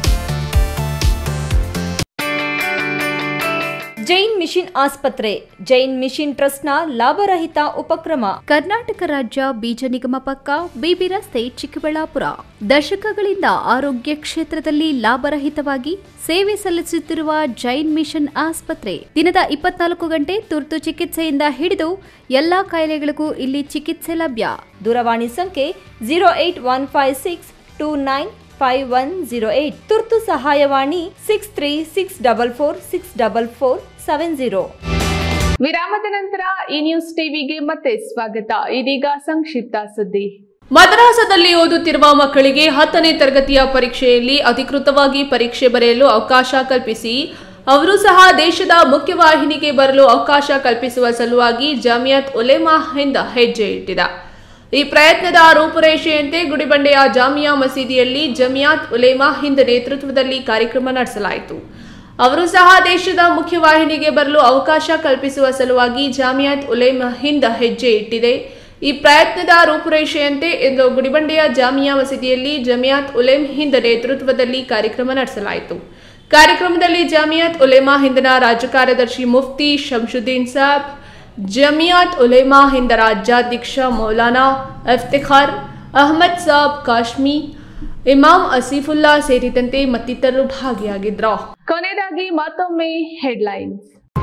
ಜೈನ್ ಮಿಷನ್ ಆಸ್ಪತ್ರೆ ಜೈನ್ ಮಿಷನ್ ಟ್ರಸ್ಟ್ನ ಲಾಭರಹಿತ ಉಪಕ್ರಮ ಕರ್ನಾಟಕ ರಾಜ್ಯ ಬೀಜ ನಿಗಮ ಪಕ್ಕ ಬಿಬಿ ರಸ್ತೆ ಚಿಕ್ಕಬಳ್ಳಾಪುರ ದಶಕಗಳಿಂದ ಆರೋಗ್ಯ ಕ್ಷೇತ್ರದಲ್ಲಿ ಲಾಭರಹಿತವಾಗಿ ಸೇವೆ ಸಲ್ಲಿಸುತ್ತಿರುವ ಜೈನ್ ಮಿಷನ್ ಆಸ್ಪತ್ರೆ ದಿನದ ಇಪ್ಪತ್ನಾಲ್ಕು ಗಂಟೆ ತುರ್ತು ಚಿಕಿತ್ಸೆಯಿಂದ ಹಿಡಿದು ಎಲ್ಲಾ ಕಾಯಿಲೆಗಳಿಗೂ ಇಲ್ಲಿ ಚಿಕಿತ್ಸೆ ಲಭ್ಯ ದೂರವಾಣಿ ಸಂಖ್ಯೆ zero eight one five six two nine five one zero eight ತುರ್ತು ಸಹಾಯವಾಣಿ six three six double four six double four seven zero ವಿರಾಮದ ನಂತರ ಈ ನ್ಯೂಸ್ ಟಿವಿಗೆ ಮತ್ತೆ ಸ್ವಾಗತ ಇದೀಗ ಸಂಕ್ಷಿಪ್ತ ಸುದ್ದಿ ಮದ್ರಾಸದಲ್ಲಿ ಓದುತ್ತಿರುವ ಮಕ್ಕಳಿಗೆ ಹತ್ತನೇ ತರಗತಿಯ ಪರೀಕ್ಷೆಯಲ್ಲಿ ಅಧಿಕೃತವಾಗಿ ಪರೀಕ್ಷೆ ಬರೆಯಲು ಅವಕಾಶ ಕಲ್ಪಿಸಿ ಅವರು ಸಹ ದೇಶದ ಮುಖ್ಯವಾಹಿನಿಗೆ ಬರಲು ಅವಕಾಶ ಕಲ್ಪಿಸುವ ಸಲುವಾಗಿ ಜಮಿಯತ್ ಉಲೆಮಾ ಹಿಂದ ಹೆಜ್ಜೆ ಇಟ್ಟಿದೆ ಈ ಪ್ರಯತ್ನದ ರೂಪುರೇಷೆಯಂತೆ ಗುಡಿಬಂಡೆಯ ಜಾಮಿಯಾ ಮಸೀದಿಯಲ್ಲಿ ಜಮಿಯಾತ್ ಉಲೇಮಾ ಹಿಂದ್ ನೇತೃತ್ವದಲ್ಲಿ ಕಾರ್ಯಕ್ರಮ ನಡೆಸಲಾಯಿತು ಅವರು ಸಹ ದೇಶದ ಮುಖ್ಯವಾಹಿನಿಗೆ ಬರಲು ಅವಕಾಶ ಕಲ್ಪಿಸುವ ಸಲುವಾಗಿ ಜಾಮಿಯಾತ್ ಉಲೇಮಾ ಹಿಂದ್ ಹೆಜ್ಜೆ ಇಟ್ಟಿದೆ ಈ ಪ್ರಯತ್ನದ ರೂಪುರೇಷೆಯಂತೆ ಇಂದು ಗುಡಿಬಂಡೆಯ ಜಾಮಿಯಾ ಮಸೀದಿಯಲ್ಲಿ ಜಮಿಯಾತ್ ಉಲೇಮ್ ಹಿಂದ್ ನೇತೃತ್ವದಲ್ಲಿ ಕಾರ್ಯಕ್ರಮ ನಡೆಸಲಾಯಿತು ಕಾರ್ಯಕ್ರಮದಲ್ಲಿ ಜಮಿಯಾತ್ ಉಲೇಮಾ ಹಿಂದಿನ ರಾಜ್ಯ ಕಾರ್ಯದರ್ಶಿ ಮುಫ್ತಿ ಶಂಶುದ್ದೀನ್ ಸಾಬ್ ಜಮಿಯಾತ್ ಉಲೇಮಾ ಹಿಂದ ರಾಜ್ಯಾಧ್ಯಕ್ಷ ಮೌಲಾನಾ ಇಫ್ತಿಖಾರ್ ಅಹಮದ್ ಸಾಬ್ ಕಾಶ್ಮಿ ಇಮಾಮ್ ಅಸೀಫುಲ್ಲಾ ಸೇರಿದಂತೆ ಮತ್ತಿತರರು ಭಾಗಿಯಾಗಿದ್ರು ಕೊನೆಯದಾಗಿ ಮತ್ತೊಮ್ಮೆ ಹೆಡ್ಲೈನ್ಸ್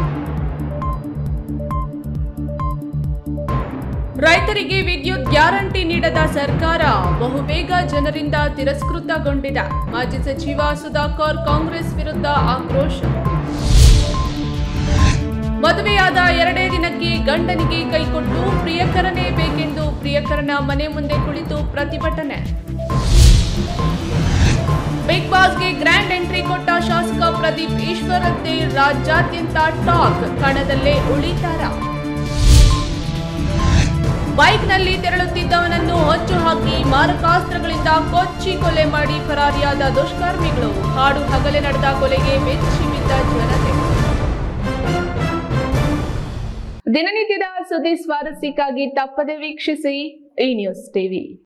ರೈತರಿಗೆ ವಿದ್ಯುತ್ ಗ್ಯಾರಂಟಿ ನೀಡದ ಸರ್ಕಾರ ಬಹುಬೇಗ ಜನರಿಂದ ತಿರಸ್ಕೃತಗೊಂಡಿದೆ ಮಾಜಿ ಸಚಿವ ಸುಧಾಕರ್ ಕಾಂಗ್ರೆಸ್ ವಿರುದ್ಧ ಆಕ್ರೋಶ ಮದುವೆಯಾದ ಎರಡೇ ದಿನಕ್ಕೆ ಗಂಡನಿಗೆ ಕೈಕೊಟ್ಟು ಪ್ರಿಯಕರನೇ ಬೇಕೆಂದು ಪ್ರಿಯಕರನ ಮನೆ ಮುಂದೆ ಕುಳಿತು ಪ್ರತಿಭಟನೆ ಬಿಗ್ ಬಾಸ್ಗೆ ಗ್ರ್ಯಾಂಡ್ ಎಂಟ್ರಿ ಕೊಟ್ಟ ಶಾಸಕ ಪ್ರದೀಪ್ ಈಶ್ವರದ್ದೇ ರಾಜ್ಯಾದ್ಯಂತ ಟಾಕ್ ಕಣದಲ್ಲೇ ಉಳಿತಾರ ಬೈಕ್ನಲ್ಲಿ ತೆರಳುತ್ತಿದ್ದವನನ್ನು ಹೊಚ್ಚು ಹಾಕಿ ಮಾರಕಾಸ್ತ್ರಗಳಿಂದ ಕೊಚ್ಚಿ ಕೊಲೆ ಮಾಡಿ ಫರಾರಿಯಾದ ದುಷ್ಕರ್ಮಿಗಳು ಹಾಡು ಹಗಲೆ ನಡೆದ ಕೊಲೆಗೆ ಬೆಚ್ಚಿ ಬಿದ್ದ ಜನತೆ ದಿನನಿತ್ಯದ ಸುದ್ದಿ ಸ್ವಾರಸ್ಯಕ್ಕಾಗಿ ತಪ್ಪದೆ ವೀಕ್ಷಿಸಿ ಈ ನ್ಯೂಸ್ ಟಿವಿ